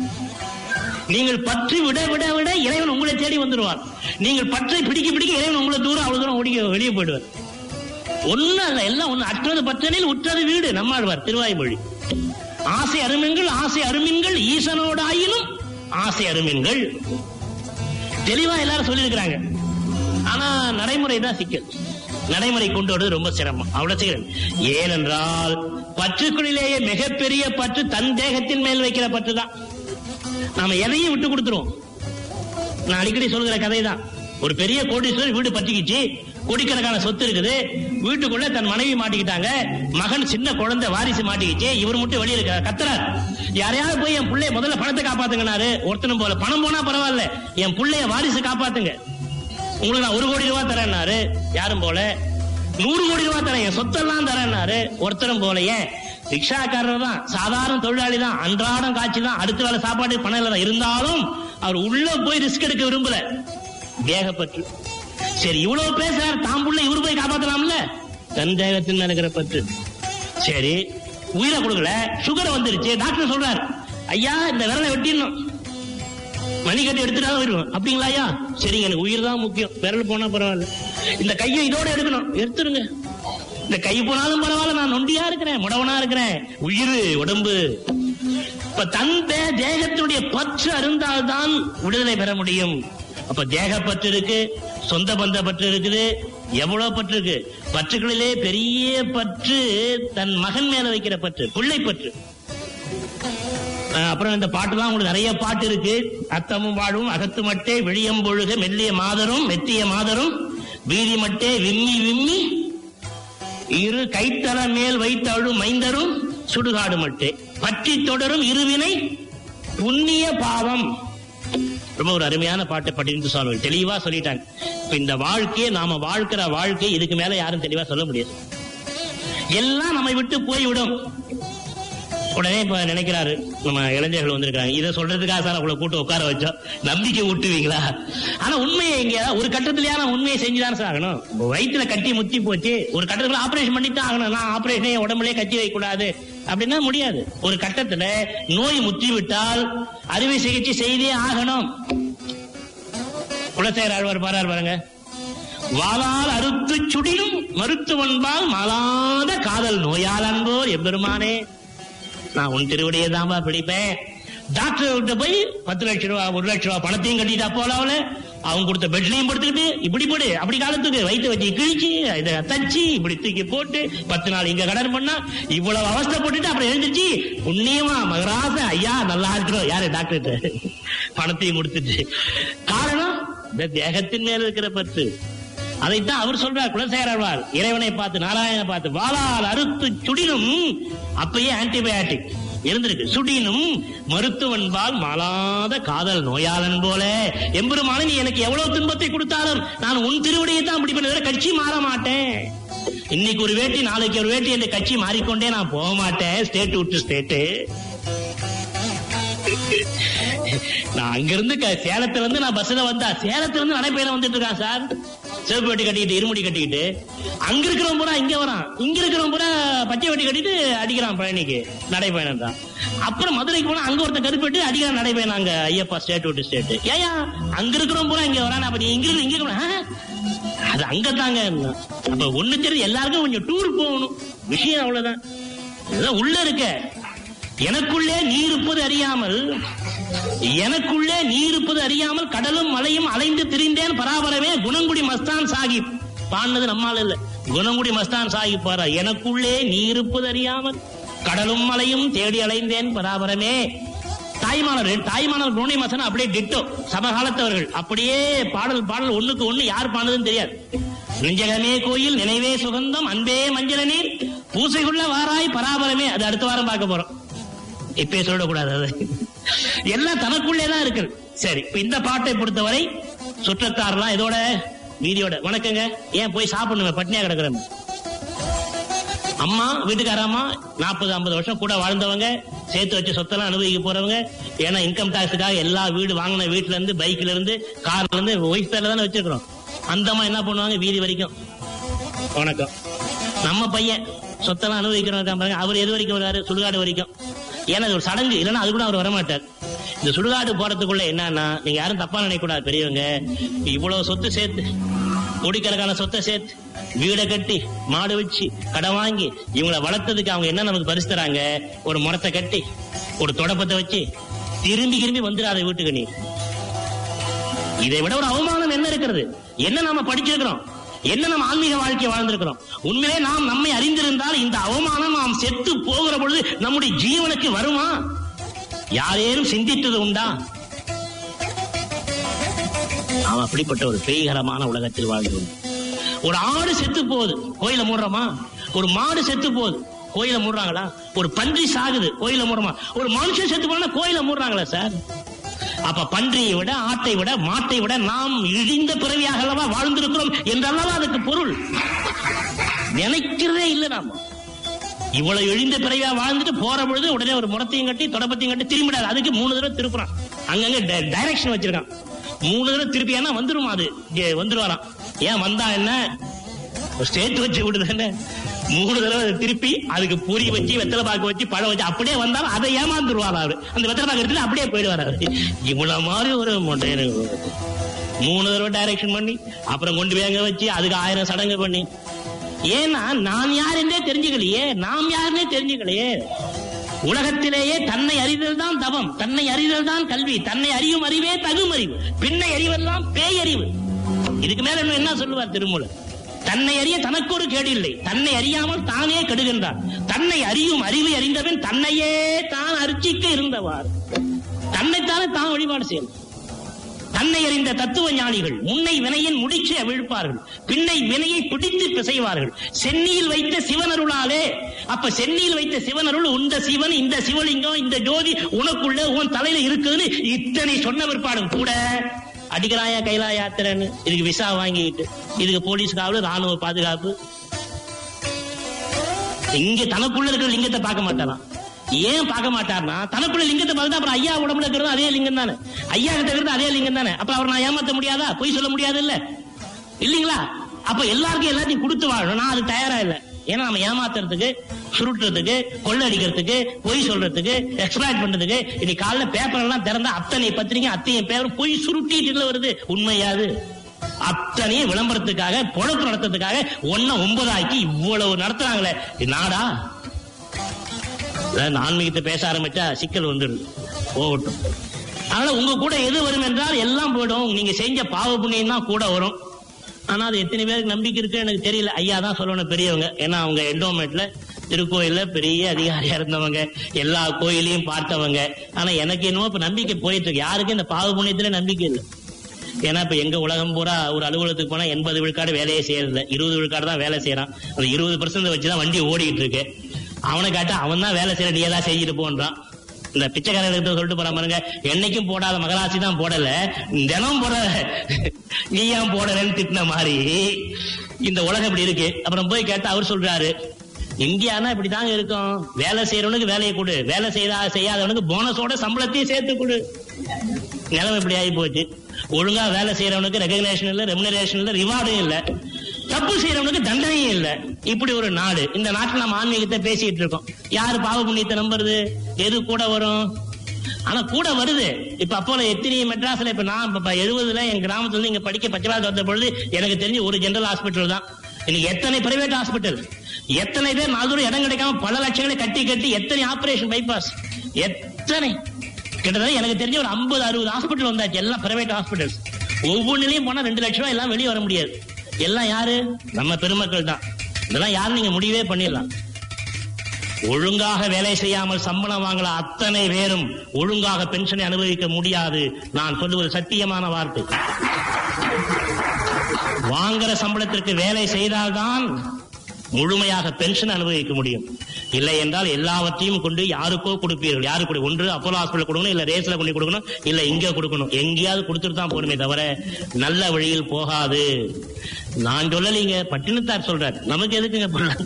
நீங்கள் பற்றி விட விட விட இறைவன் உங்களை தேடி வந்துடுவார் நீங்கள் பற்றை பிடிக்க பிடிக்க இறைவன் உங்களை தூரம் அவ்வளவு தூரம் ஓடி வெளியே போயிடுவார் ஒண்ணு அல்ல எல்லாம் ஒண்ணு அற்றது பற்றனில் உற்றது வீடு நம்மாழ்வார் திருவாய்மொழி ஆசை அருமின்கள் ஆசை அருமின்கள் ஈசனோடாயினும் ஆசை அருமின்கள் தெளிவா எல்லாரும் சொல்லியிருக்கிறாங்க ஆனா நடைமுறை தான் சிக்கல் நடைமுறை கொண்டு வருவது ரொம்ப சிரமம் அவ்வளவு செய்கிறேன் ஏனென்றால் பற்றுக்குள்ளிலேயே மிகப்பெரிய பற்று தன் தேகத்தின் மேல் வைக்கிற பற்று தான் நாம எதையும் விட்டு கொடுத்துருவோம் நான் அடிக்கடி சொல்கிற கதை தான் ஒரு பெரிய கோடீஸ்வரர் வீடு பற்றிக்கிச்சு கோடிக்கணக்கான சொத்து இருக்குது வீட்டுக்குள்ள தன் மனைவி மாட்டிக்கிட்டாங்க மகன் சின்ன குழந்தை வாரிசு மாட்டிக்கிச்சு இவர் மட்டும் வெளியே இருக்க கத்துறார் யாரையாவது போய் என் பிள்ளைய முதல்ல பணத்தை காப்பாத்துங்கனாரு ஒருத்தனும் போல பணம் போனா பரவாயில்ல என் பிள்ளைய வாரிசு காப்பாத்துங்க உங்களுக்கு நான் ஒரு கோடி ரூபாய் தரேன்னாரு யாரும் போல நூறு கோடி ரூபாய் தரேன் என் சொத்தெல்லாம் தரேன்னாரு ஒருத்தரும் போல ஏன் ரிக்ஷாக்காரர் தான் சாதாரண தொழிலாளி தான் அன்றாடம் காட்சி தான் அடுத்த வேலை சாப்பாடு பணம் இல்லை தான். இருந்தாலும் அவர் உள்ள போய் ரிஸ்க் எடுக்க விரும்பல தேகப்பற்று சரி இவ்வளவு பேசுறாரு தாம் புள்ள இவரு போய் காப்பாத்தலாம்ல தன் தேகத்தின் மேல இருக்கிற பற்று சரி உயிரை கொடுக்கல சுகர் வந்துருச்சு டாக்டர் சொல்றாரு ஐயா இந்த விரலை வெட்டிடணும் மணிக்கட்டு எடுத்துட்டா வருவோம் அப்படிங்களா ஐயா சரிங்க எனக்கு உயிர் தான் முக்கியம் விரல் போனா பரவாயில்ல இந்த கையை இதோட எடுக்கணும் எடுத்துருங்க இந்த கை போனாலும் பரவாயில்ல நான் நொண்டியா இருக்கிறேன் முடவனா இருக்கிறேன் உயிர் உடம்பு இப்ப தன் தே- தேகத்தினுடைய பற்று அருந்தால்தான் விடுதலை பெற முடியும் அப்ப தேக பற்று இருக்கு சொந்த பந்த பற்று இருக்குது எவ்வளவு பற்று இருக்கு பற்றுகளிலே பெரிய பற்று தன் மகன் மேல வைக்கிற பற்று பிள்ளை பற்று அஹ் அப்புறம் இந்த பாட்டுலாம் உங்களுக்கு நிறைய பாட்டு இருக்கு அத்தமும் வாழும் அகத்து மட்டே விழியம் பொழுக மெல்லிய மாதரும் மெத்திய மாதரும் வீதி மட்டே விம்மி விம்மி இரு கைத்தல மேல் வைத்தழும் மைந்தரும் சுடுகாடு மட்டு பற்றி தொடரும் இருவினை புண்ணிய பாவம் ரொம்ப ஒரு அருமையான பாட்டை படிந்து சொல்லுவாங்க தெளிவா சொல்லிட்டாங்க இப்ப இந்த வாழ்க்கையை நாம வாழ்க்கிற வாழ்க்கை இதுக்கு மேல யாரும் தெளிவா சொல்ல முடியாது எல்லாம் நம்மை விட்டு போய்விடும் உடனே இப்ப நினைக்கிறாரு நம்ம இளைஞர்கள் வந்திருக்காங்க இதை சொல்றதுக்காக சார் அவங்கள கூட்டு உட்கார வச்சோம் நம்பிக்கை விட்டுவீங்களா ஆனா உண்மையை எங்க ஒரு கட்டத்திலேயே உண்மையை செஞ்சுதான் சார் ஆகணும் வயிற்றுல கட்டி முத்தி போச்சு ஒரு கட்டத்துல ஆபரேஷன் பண்ணித்தான் ஆகணும் நான் ஆபரேஷனே உடம்புலயே கட்டி வைக்க கூடாது அப்படின்னா முடியாது ஒரு கட்டத்துல நோய் முற்றி விட்டால் அறுவை சிகிச்சை செய்தே ஆகணும் குலசேகர ஆழ்வார் பாரார் பாருங்க வாளால் அறுத்து சுடிலும் மருத்துவன்பால் மாளாத காதல் நோயால் அன்போர் எம்பெருமானே நான் உன் திருவடியை தான்பா பிடிப்பேன் டாக்டர் கிட்ட போய் பத்து லட்சம் ரூபா ஒரு லட்சம் ரூபா பணத்தையும் கட்டிட்டா போலாவல அவங்க கொடுத்த பெட்லையும் படுத்துக்கிட்டு இப்படி போடு அப்படி காலத்துக்கு வயிற்று வச்சு கிழிச்சு இதை தச்சு இப்படி தூக்கி போட்டு பத்து நாள் இங்க கடன் பண்ணா இவ்வளவு அவஸ்தை போட்டுட்டு அப்புறம் எழுந்துச்சு புண்ணியமா மகராச ஐயா நல்லா இருக்கிறோம் யாரு டாக்டர் பணத்தையும் கொடுத்துட்டு காரணம் இந்த தேகத்தின் மேல இருக்கிற பற்று அதைத்தான் அவர் சொல்றார் குலசேகரவார் இறைவனை பார்த்து நாராயணனை பார்த்து வாளால் அறுத்து சுடினும் அப்பயே ஆன்டிபயாட்டிக் இருந்திருக்கு சுடினும் மருத்துவன்பால் மாளாத காதல் நோயாளன் போல எம்பெருமான நீ எனக்கு எவ்வளவு துன்பத்தை கொடுத்தாலும் நான் உன் திருவடியை தான் அப்படி பண்ண கட்சி மாற மாட்டேன் இன்னைக்கு ஒரு வேட்டி நாளைக்கு ஒரு வேட்டி என்ற கட்சி மாறிக்கொண்டே நான் போக மாட்டேன் ஸ்டேட் விட்டு ஸ்டேட்டு நான் அங்கிருந்து க- சேலத்துல இருந்து நான் பஸ்ல வந்தா சேலத்துல இருந்து நடைபயணம் வந்துட்டு இருக்கான் சார் சிவப்பு வெட்டி கட்டிக்கிட்டு இருமுடி கட்டிக்கிட்டு அங்க இருக்கிறவன் பூரா இங்க வரான் இங்க இருக்கிறவன் பூரா பச்சை வெட்டி கட்டிட்டு அடிக்கிறான் பழனிக்கு நடைபயணம் தான் அப்புறம் மதுரைக்கு போனா அங்க ஒருத்தன் கருப்பு வெட்டி அடிக்கிறான் நடைபயணம் அங்க ஐயப்பா ஸ்டேட் விட்டு ஸ்டேட் ஏயா அங்க இருக்கிறவன் பூரா இங்க வரான் அப்ப நீ இங்க இருக்கு இங்க இருக்கணும். ஆ? அது அங்கதாங்க அப்ப ஒண்ணு தெரிஞ்சு எல்லாருக்கும் கொஞ்சம் டூர் போகணும் விஷயம் அவ்வளவுதான் இதுதான் உள்ள இருக்க எனக்குள்ளே நீ இருப்பது அறியாமல் எனக்குள்ளே நீ இருப்பது அறியாமல் கடலும் மலையும் அலைந்து திரிந்தேன் பராபரமே குணங்குடி மஸ்தான் சாஹிப் பாடினது நம்மால் இல்ல குணங்குடி மஸ்தான் சாஹிப் பாரா எனக்குள்ளே நீ இருப்பது அறியாமல் கடலும் மலையும் தேடி அலைந்தேன் பராபரமே தாய்மானர் தாய்மானர் குணை மசன் அப்படியே டிட்டோ சமகாலத்தவர்கள் அப்படியே பாடல் பாடல் ஒண்ணுக்கு ஒண்ணு யார் பாடுனதுன்னு தெரியாது நெஞ்சகமே கோயில் நினைவே சுகந்தம் அன்பே மஞ்சள நீர் பூசைக்குள்ள வாராய் பராபரமே அது அடுத்த வாரம் பார்க்க போறோம் இப்பயே சொல்லக்கூடாது அது எல்லாம் தனக்குள்ளே தான் இருக்கு சரி இப்ப இந்த பாட்டை பொறுத்தவரை சுற்றத்தாரெல்லாம் இதோட வீதியோட வணக்கங்க ஏன் போய் சாப்பிடணுங்க பட்னியா கிடக்குறேன் அம்மா வீட்டுக்காரம்மா நாற்பது ஐம்பது வருஷம் கூட வாழ்ந்தவங்க சேர்த்து வச்சு சொத்தெல்லாம் அனுபவிக்க போறவங்க ஏன்னா இன்கம் டாக்ஸுக்காக எல்லா வீடு வாங்கின வீட்டுல இருந்து பைக்ல இருந்து கார்ல இருந்து ஒய்ஃப் பேர்ல தானே வச்சிருக்கிறோம் அந்த அம்மா என்ன பண்ணுவாங்க வீதி வரைக்கும் வணக்கம் நம்ம பையன் சொத்தெல்லாம் அனுபவிக்கிறோம் இருக்கான் பாருங்க அவர் எது வரைக்கும் வருவாரு சுடுகாடு வரைக்கும் ஏன்னா இது ஒரு சடங்கு இல்லைன்னா அது கூட அவர் வரமாட்டார் இந்த சுடுகாடு போறதுக்குள்ள என்னன்னா நீங்க யாரும் தப்பா நினைக்கக்கூடாது பெரியவங்க இவ்வளவு சொத்து சேர்த்து கோடிக்கணக்கான சொத்தை சேர்த்து வீடை கட்டி மாடு வச்சு கடை வாங்கி இவங்களை வளர்த்ததுக்கு அவங்க என்ன நமக்கு பரிசு தராங்க ஒரு முறத்தை கட்டி ஒரு தொடப்பத்தை வச்சு திரும்பி திரும்பி வந்துடாத வீட்டுக்கு நீ இதை விட ஒரு அவமானம் என்ன இருக்கிறது என்ன நாம படிச்சிருக்கிறோம் என்ன நம்ம ஆன்மீக வாழ்க்கையை வாழ்ந்திருக்கிறோம் உண்மையிலே நாம் நம்மை அறிந்திருந்தால் இந்த அவமானம் நாம் செத்து போகிற பொழுது நம்முடைய ஜீவனுக்கு வருமா யாரேனும் சிந்தித்தது உண்டா நாம் அப்படிப்பட்ட ஒரு பேய்கரமான உலகத்தில் வாழ்கிறோம் ஒரு ஆடு செத்து போகுது கோயில மூடுறோமா ஒரு மாடு செத்து போகுது கோயில மூடுறாங்களா ஒரு பன்றி சாகுது கோயில மூடுறோமா ஒரு மனுஷன் செத்து போனா கோயில மூடுறாங்களா சார் அப்ப பன்றியை விட ஆட்டை விட மாட்டை விட நாம் இழிந்த பிறவியாக அல்லவா வாழ்ந்திருக்கிறோம் என்றல்லவா அதுக்கு பொருள் நினைக்கிறதே இல்லை நாம இவ்வளவு எழுந்த பிறவியா வாழ்ந்துட்டு போற பொழுது உடனே ஒரு முறத்தையும் கட்டி தொடப்பத்தையும் கட்டி திரும்பிடாது அதுக்கு மூணு தடவை திருப்புறான் அங்கங்க டைரக்ஷன் வச்சிருக்கான் மூணு தடவை திருப்பியானா வந்துருமா அது இங்க வந்துருவாராம் ஏன் வந்தா என்ன ஸ்டேட் வச்சு விடுதானே மூணு தடவை அதை திருப்பி அதுக்கு பூரி வச்சு வெத்தலை பாக்கு வச்சு பழம் வச்சு அப்படியே வந்தாலும் அதை ஏமாந்துருவாரா அவரு அந்த வெத்தலை பாக்கு எடுத்துல அப்படியே போயிடுவாரு அவரு இவ்வளவு மாதிரி ஒரு மொட்டையனு மூணு தடவை டைரக்ஷன் பண்ணி அப்புறம் கொண்டு போய் அங்க வச்சு அதுக்கு ஆயிரம் சடங்கு பண்ணி ஏன்னா நான் யார் என்றே தெரிஞ்சுக்கலையே நாம் யாருன்னே தெரிஞ்சுக்கலையே உலகத்திலேயே தன்னை அறிதல் தான் தவம் தன்னை அறிதல் தான் கல்வி தன்னை அறியும் அறிவே தகும் அறிவு பின்னை அறிவெல்லாம் பேயறிவு இதுக்கு மேல இன்னும் என்ன சொல்லுவார் திருமூலர் தன்னை அறிய தனக்கு ஒரு கேடு இல்லை தன்னை அறியாமல் தானே கெடுகின்றான் தன்னை அறியும் அறிவை அறிந்தவன் தன்னையே தான் அர்ச்சிக்க இருந்தவார் தன்னைத்தானே தான் வழிபாடு செய்யணும் தன்னை அறிந்த தத்துவ ஞானிகள் முன்னை வினையின் முடிச்சு அவிழ்ப்பார்கள் பின்னை வினையை பிடித்து பிசைவார்கள் சென்னியில் வைத்த சிவனருளாலே அப்ப சென்னியில் வைத்த சிவனருள் இந்த சிவன் இந்த சிவலிங்கம் இந்த ஜோதி உனக்குள்ள உன் தலையில இருக்குதுன்னு இத்தனை சொன்ன பிற்பாடும் கூட அடிக்கிறாயா கைலா யாத்திரைன்னு இதுக்கு விசா வாங்கிட்டு இதுக்கு போலீஸ் காவல் ராணுவ பாதுகாப்பு இங்க தனக்குள்ள இருக்கிற லிங்கத்தை பார்க்க மாட்டாராம் ஏன் பார்க்க மாட்டார்னா தனக்குள்ள லிங்கத்தை பார்த்தா அப்புறம் ஐயா உடம்புல இருக்கிறது அதே லிங்கம் தானே ஐயா கிட்ட இருக்கிறது அதே லிங்கம் தானே அப்ப அவர் நான் ஏமாத்த முடியாதா பொய் சொல்ல முடியாது இல்ல இல்லீங்களா அப்ப எல்லாருக்கும் எல்லாத்தையும் கொடுத்து வாழணும் நான் அது தயாரா இல்ல ஏன்னா நம்ம ஏமாத்துறதுக்கு சுருட்டுறதுக்கு கொள்ளடிக்கிறதுக்கு பொய் சொல்றதுக்கு எக்ஸ்பிளாய்ட் பண்றதுக்கு இன்னைக்கு காலைல பேப்பர் எல்லாம் திறந்தா அத்தனை பத்திரிக்கை அத்தனை பேரும் பொய் சுருட்டிட்டு வருது உண்மையாது அத்தனையும் விளம்பரத்துக்காக பொழப்பு நடத்துறதுக்காக ஒன்ன ஒன்பதாக்கி இவ்வளவு நடத்துறாங்களே இது நாடா அதாவது ஆன்மீகத்தை பேச ஆரம்பிச்சா சிக்கல் வந்துடுது போகட்டும் அதனால உங்க கூட எது வரும் என்றால் எல்லாம் போயிடும் நீங்க செஞ்ச பாவ புண்ணியம் தான் கூட வரும் ஆனா அது எத்தனை பேருக்கு நம்பிக்கை இருக்கு எனக்கு தெரியல ஐயா தான் சொல்லணும் பெரியவங்க ஏன்னா அவங்க எண்டோமெட்ல திருக்கோயில்ல பெரிய அதிகாரியா இருந்தவங்க எல்லா கோயிலையும் பார்த்தவங்க ஆனா எனக்கு என்னமோ இப்ப நம்பிக்கை போயிட்டு இருக்கு யாருக்கும் இந்த பாவ புண்ணியத்துல நம்பிக்கை இல்லை ஏன்னா இப்ப எங்க உலகம் பூரா ஒரு அலுவலகத்துக்கு போனா எண்பது விழுக்காடு வேலையே செய்யறது இருபது விழுக்காடு தான் வேலை செய்யறான் அந்த இருபது பர்சன்ட் வச்சுதான் வண்டி ஓடிட்டு இருக்கு அவனை காட்டா அவன் தான் வேலை செய்யற நீ ஏதாவது செஞ்சுட்டு போன்றான் இந்த பிச்சைக்காரர்களுக்கு சொல்லிட்டு போற பாருங்க என்னைக்கும் போடாத மகராசி தான் போடல தினம் போட நீ ஏன் போடலன்னு திட்டின மாதிரி இந்த உலகம் இப்படி இருக்கு அப்புறம் போய் கேட்டா அவர் சொல்றாரு இந்தியானா இப்படிதாங்க இருக்கும் வேலை செய்யறவனுக்கு வேலையை கொடு வேலை செய்தா செய்யாதவனுக்கு போனஸோட சம்பளத்தையும் சேர்த்து கொடு நிலைமை இப்படி ஆகி போச்சு ஒழுங்கா வேலை செய்யறவனுக்கு ரெகக்னேஷன் இல்ல ரெமுனரேஷன் இல்ல ரிவார்டும் இல்ல தப்பு செய்யறவனுக்கு தண்டனையும் இல்ல இப்படி ஒரு நாடு இந்த நாட்டுல நம்ம ஆன்மீகத்தை பேசிட்டு இருக்கோம் யாரு பாவ புண்ணியத்தை நம்புறது எது கூட வரும் ஆனா கூட வருது இப்ப அப்போல எத்தனை மெட்ராஸ்ல இப்ப நான் இப்ப எழுபதுல என் கிராமத்துல இருந்து இங்க படிக்க பச்சைவாத வந்த பொழுது எனக்கு தெரிஞ்சு ஒரு ஜெனரல் ஹாஸ்பிட்டல் தான் இன்னைக்கு எத்தனை பிரைவேட் ஹாஸ்பிட்டல் எத்தனை பேர் நாலு இடம் கிடைக்காம பல லட்சங்களை கட்டி கட்டி எத்தனை ஆபரேஷன் பைபாஸ் எத்தனை கிட்டத்தட்ட எனக்கு தெரிஞ்ச ஒரு ஐம்பது அறுபது ஹாஸ்பிட்டல் வந்தாச்சு எல்லாம் பிரைவேட் ஹாஸ்பிட்டல்ஸ் ஒவ்வொன்றிலையும் போனா ரெண்டு லட்சம் ரூபாய் எல்லாம் வெளியே வர முடியாது எல்லாம் யாரு நம்ம பெருமக்கள் தான் இதெல்லாம் யாரும் நீங்க முடிவே பண்ணிடலாம் ஒழுங்காக வேலை செய்யாமல் சம்பளம் வாங்கல அத்தனை பேரும் ஒழுங்காக பென்ஷனை அனுபவிக்க முடியாது நான் சொல்லுவது சத்தியமான வார்த்தை வாங்குற சம்பளத்திற்கு வேலை செய்தால்தான் முழுமையாக பென்ஷன் அனுபவிக்க முடியும் இல்லை என்றால் எல்லாவற்றையும் கொண்டு யாருக்கோ கொடுப்பீர்கள் யாரு கொடு ஒன்று அப்போலோ ஹாஸ்பிட்டல் கொடுக்கணும் இல்ல ரேஸ்ல கொண்டு கொடுக்கணும் இல்ல இங்க கொடுக்கணும் எங்கேயாவது கொடுத்துட்டு தான் போகணுமே தவிர நல்ல வழியில் போகாது நான் சொல்லலீங்க பட்டினத்தார் சொல்றார் நமக்கு எதுக்குங்க பொருளாங்க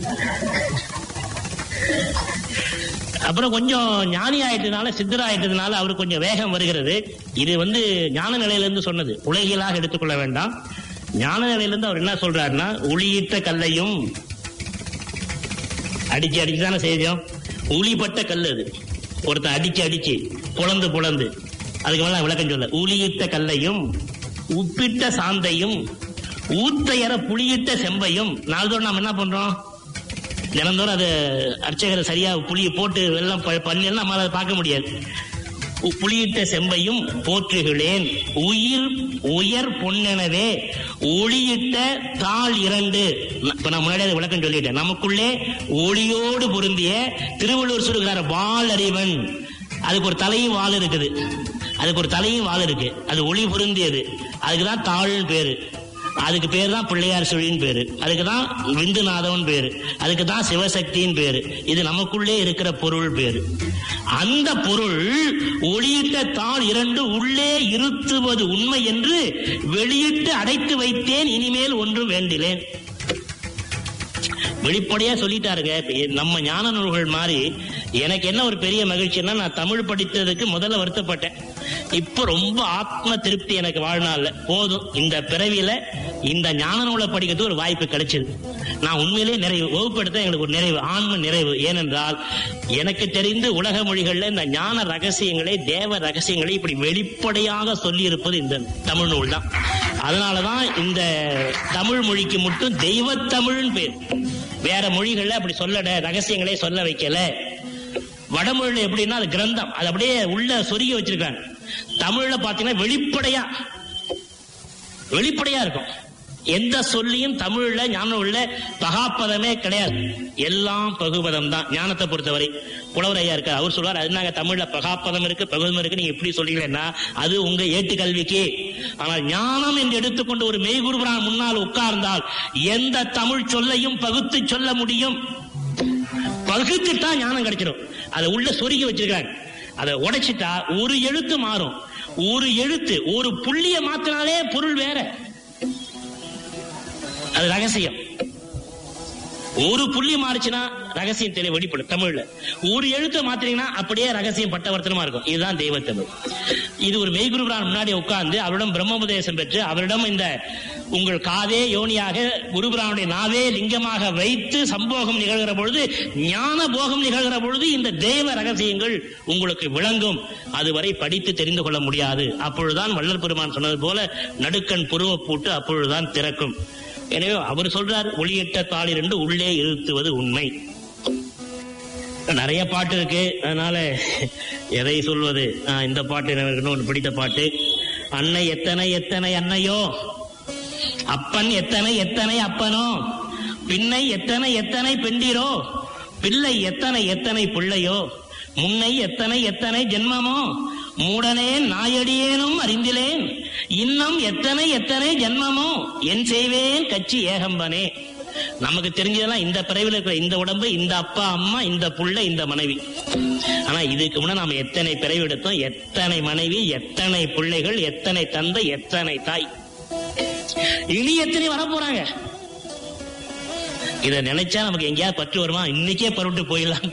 அப்புறம் கொஞ்சம் ஞானி ஆயிட்டதுனால சித்தர் ஆயிட்டதுனால அவருக்கு கொஞ்சம் வேகம் வருகிறது இது வந்து ஞான நிலையிலிருந்து சொன்னது உலகியலாக எடுத்துக்கொள்ள வேண்டாம் ஞான நிலையிலிருந்து அவர் என்ன சொல்றாருன்னா ஒளியிட்ட கல்லையும் அடிச்சு அடிச்சு தானே செய்தோம் உளிப்பட்ட கல் அது ஒருத்தன் அடிச்சு அடிச்சு புலந்து புலந்து அதுக்கு மேல நான் விளக்கம் சொல்ல உளியிட்ட கல்லையும் உப்பிட்ட சாந்தையும் ஊத்தையற புளியிட்ட செம்பையும் நாள்தோறும் நாம் என்ன பண்றோம் தினந்தோறும் அது அர்ச்சகரை சரியா புளியை போட்டு வெள்ளம் பண்ணி நம்ம அதை பார்க்க முடியாது உ- புளியிட்ட செம்பையும் போற்றுகிறேன் உயிர் உயர் பொன்னெனவே ஒளியிட்ட தாள் இரண்டு ந- இப்ப நான் முன்னாடி விளக்கம் சொல்லிட்டேன் நமக்குள்ளே ஒளியோடு பொருந்திய திருவள்ளுவர் சொல்லுகிறார் வாள் அறிவன் அதுக்கு ஒரு தலையும் வால் இருக்குது அதுக்கு ஒரு தலையும் வால் இருக்கு அது ஒளி பொருந்தியது அதுக்கு தான் தாள்னு பேரு அதுக்கு பேர் தான் பிள்ளையார் சுழின்னு பேரு அதுக்கு தான் விந்துநாதவன் பேரு அதுக்கு தான் சிவசக்தியின் பேரு இது நமக்குள்ளே இருக்கிற பொருள் பேரு அந்த பொருள் ஒளியிட்ட தாள் இரண்டு உள்ளே இருத்துவது உண்மை என்று வெளியிட்டு அடைத்து வைத்தேன் இனிமேல் ஒன்றும் வேண்டிலேன் வெளிப்படையா சொல்லிட்டாருங்க இப்ப எ- நம்ம ஞான நூல்கள் மாதிரி எனக்கு என்ன ஒரு பெரிய மகிழ்ச்சின்னா நான் தமிழ் படித்ததுக்கு முதல்ல வருத்தப்பட்டேன் இப்ப ரொம்ப ஆத்ம திருப்தி எனக்கு வாழ்நாள்ல போதும் இந்த பிறவியில இந்த ஞான நூலை படிக்கிறதுக்கு ஒரு வாய்ப்பு கிடைச்சது நான் உண்மையிலேயே நிறைவு வகுப்படுத்த எங்களுக்கு ஒரு நிறைவு ஆன்ம நிறைவு ஏனென்றால் எனக்கு தெரிந்து உலக மொழிகள்ல இந்த ஞான ரகசியங்களை தேவ ரகசியங்களை இப்படி வெளிப்படையாக சொல்லி இருப்பது இந்த தமிழ் நூல் தான் அதனாலதான் இந்த தமிழ் மொழிக்கு மட்டும் தெய்வத்தமிழ்னு பேர் வேற மொழிகள்ல அப்படி சொல்லட ரகசியங்களே சொல்ல வைக்கல வடமொழியில எப்படின்னா அது கிரந்தம் அது அப்படியே உள்ள சொருகி வச்சிருக்காங்க தமிழ்ல பாத்தீங்கன்னா வெளிப்படையா வெளிப்படையா இருக்கும் எந்த சொல்லியும் தமிழ்ல ஞானம் உள்ள பகாப்பதமே கிடையாது எல்லாம் பகுபதம் தான் ஞானத்தை பொறுத்தவரை புலவர் ஐயா இருக்கார் அவர் சொல்றார் அது நாங்க தமிழ்ல பகாப்பதம் இருக்கு பகுபதம் இருக்கு நீங்க எப்படி சொல்றீங்கன்னா அது உங்க ஏட்டு கல்விக்கு ஆனால் ஞானம் என்று எடுத்துக்கொண்டு ஒரு மெய்குருபுரான் முன்னால் உட்கார்ந்தால் எந்த தமிழ் சொல்லையும் பகுத்து சொல்ல முடியும் பகுத்துட்டா ஞானம் கிடைச்சிடும் அதை உள்ள சொருகி வச்சிருக்காங்க அதை உடைச்சிட்டா ஒரு எழுத்து மாறும் ஒரு எழுத்து ஒரு புள்ளிய மாத்தினாலே பொருள் வேற அது ரகசியம் ஒரு புள்ளி மாறுச்சுன்னா ரகசியம் தெரிய வெளிப்படும் தமிழ்ல ஒரு எழுத்தை மாத்தினீங்கன்னா அப்படியே ரகசியம் பட்டவர்த்தனமா இருக்கும் இதுதான் தெய்வ தமிழ் இது ஒரு மெய்குருபிரான் முன்னாடி உட்கார்ந்து அவரிடம் பிரம்மோபதேசம் பெற்று அவரிடம் இந்த உங்கள் காதே யோனியாக குருபிரானுடைய நாவே லிங்கமாக வைத்து சம்போகம் நிகழ்கிற பொழுது ஞான போகம் நிகழ்கிற பொழுது இந்த தெய்வ ரகசியங்கள் உங்களுக்கு விளங்கும் அதுவரை படித்து தெரிந்து கொள்ள முடியாது அப்பொழுதுதான் வள்ளல் பெருமான் சொன்னது போல நடுக்கண் புருவ பூட்டு அப்பொழுதுதான் திறக்கும் எனவே அவர் சொல்றார் ஒளியிட்ட தாளிரண்டு உள்ளே இருத்துவது உண்மை நிறைய பாட்டு இருக்கு அதனால எதை சொல்வது ஆ, இந்த பாட்டு எனக்கு இன்னொன்று பிடித்த பாட்டு அன்னை எத்தனை எத்தனை அன்னையோ அப்பன் எத்தனை எத்தனை அப்பனோ பின்னை எத்தனை எத்தனை பெண்டிரோ பிள்ளை எத்தனை எத்தனை பிள்ளையோ முன்னை எத்தனை எத்தனை ஜென்மமோ மூடனேன் நாயடியேனும் அறிந்திலேன் இன்னும் எத்தனை எத்தனை ஜென்மமோ என் செய்வேன் கட்சி ஏகம்பனே நமக்கு தெரிஞ்சதெல்லாம் இந்த பிறவில இருக்கிற இந்த உடம்பு இந்த அப்பா அம்மா இந்த புள்ள இந்த மனைவி ஆனா இதுக்கு முன்ன நாம எத்தனை பிறவி எடுத்தோம் எத்தனை மனைவி எத்தனை பிள்ளைகள் எத்தனை தந்தை எத்தனை தாய் இனி எத்தனை வர போறாங்க இத நினைச்சா நமக்கு எங்கேயாவது பற்று வருமா இன்னைக்கே பருவிட்டு போயிடலாம்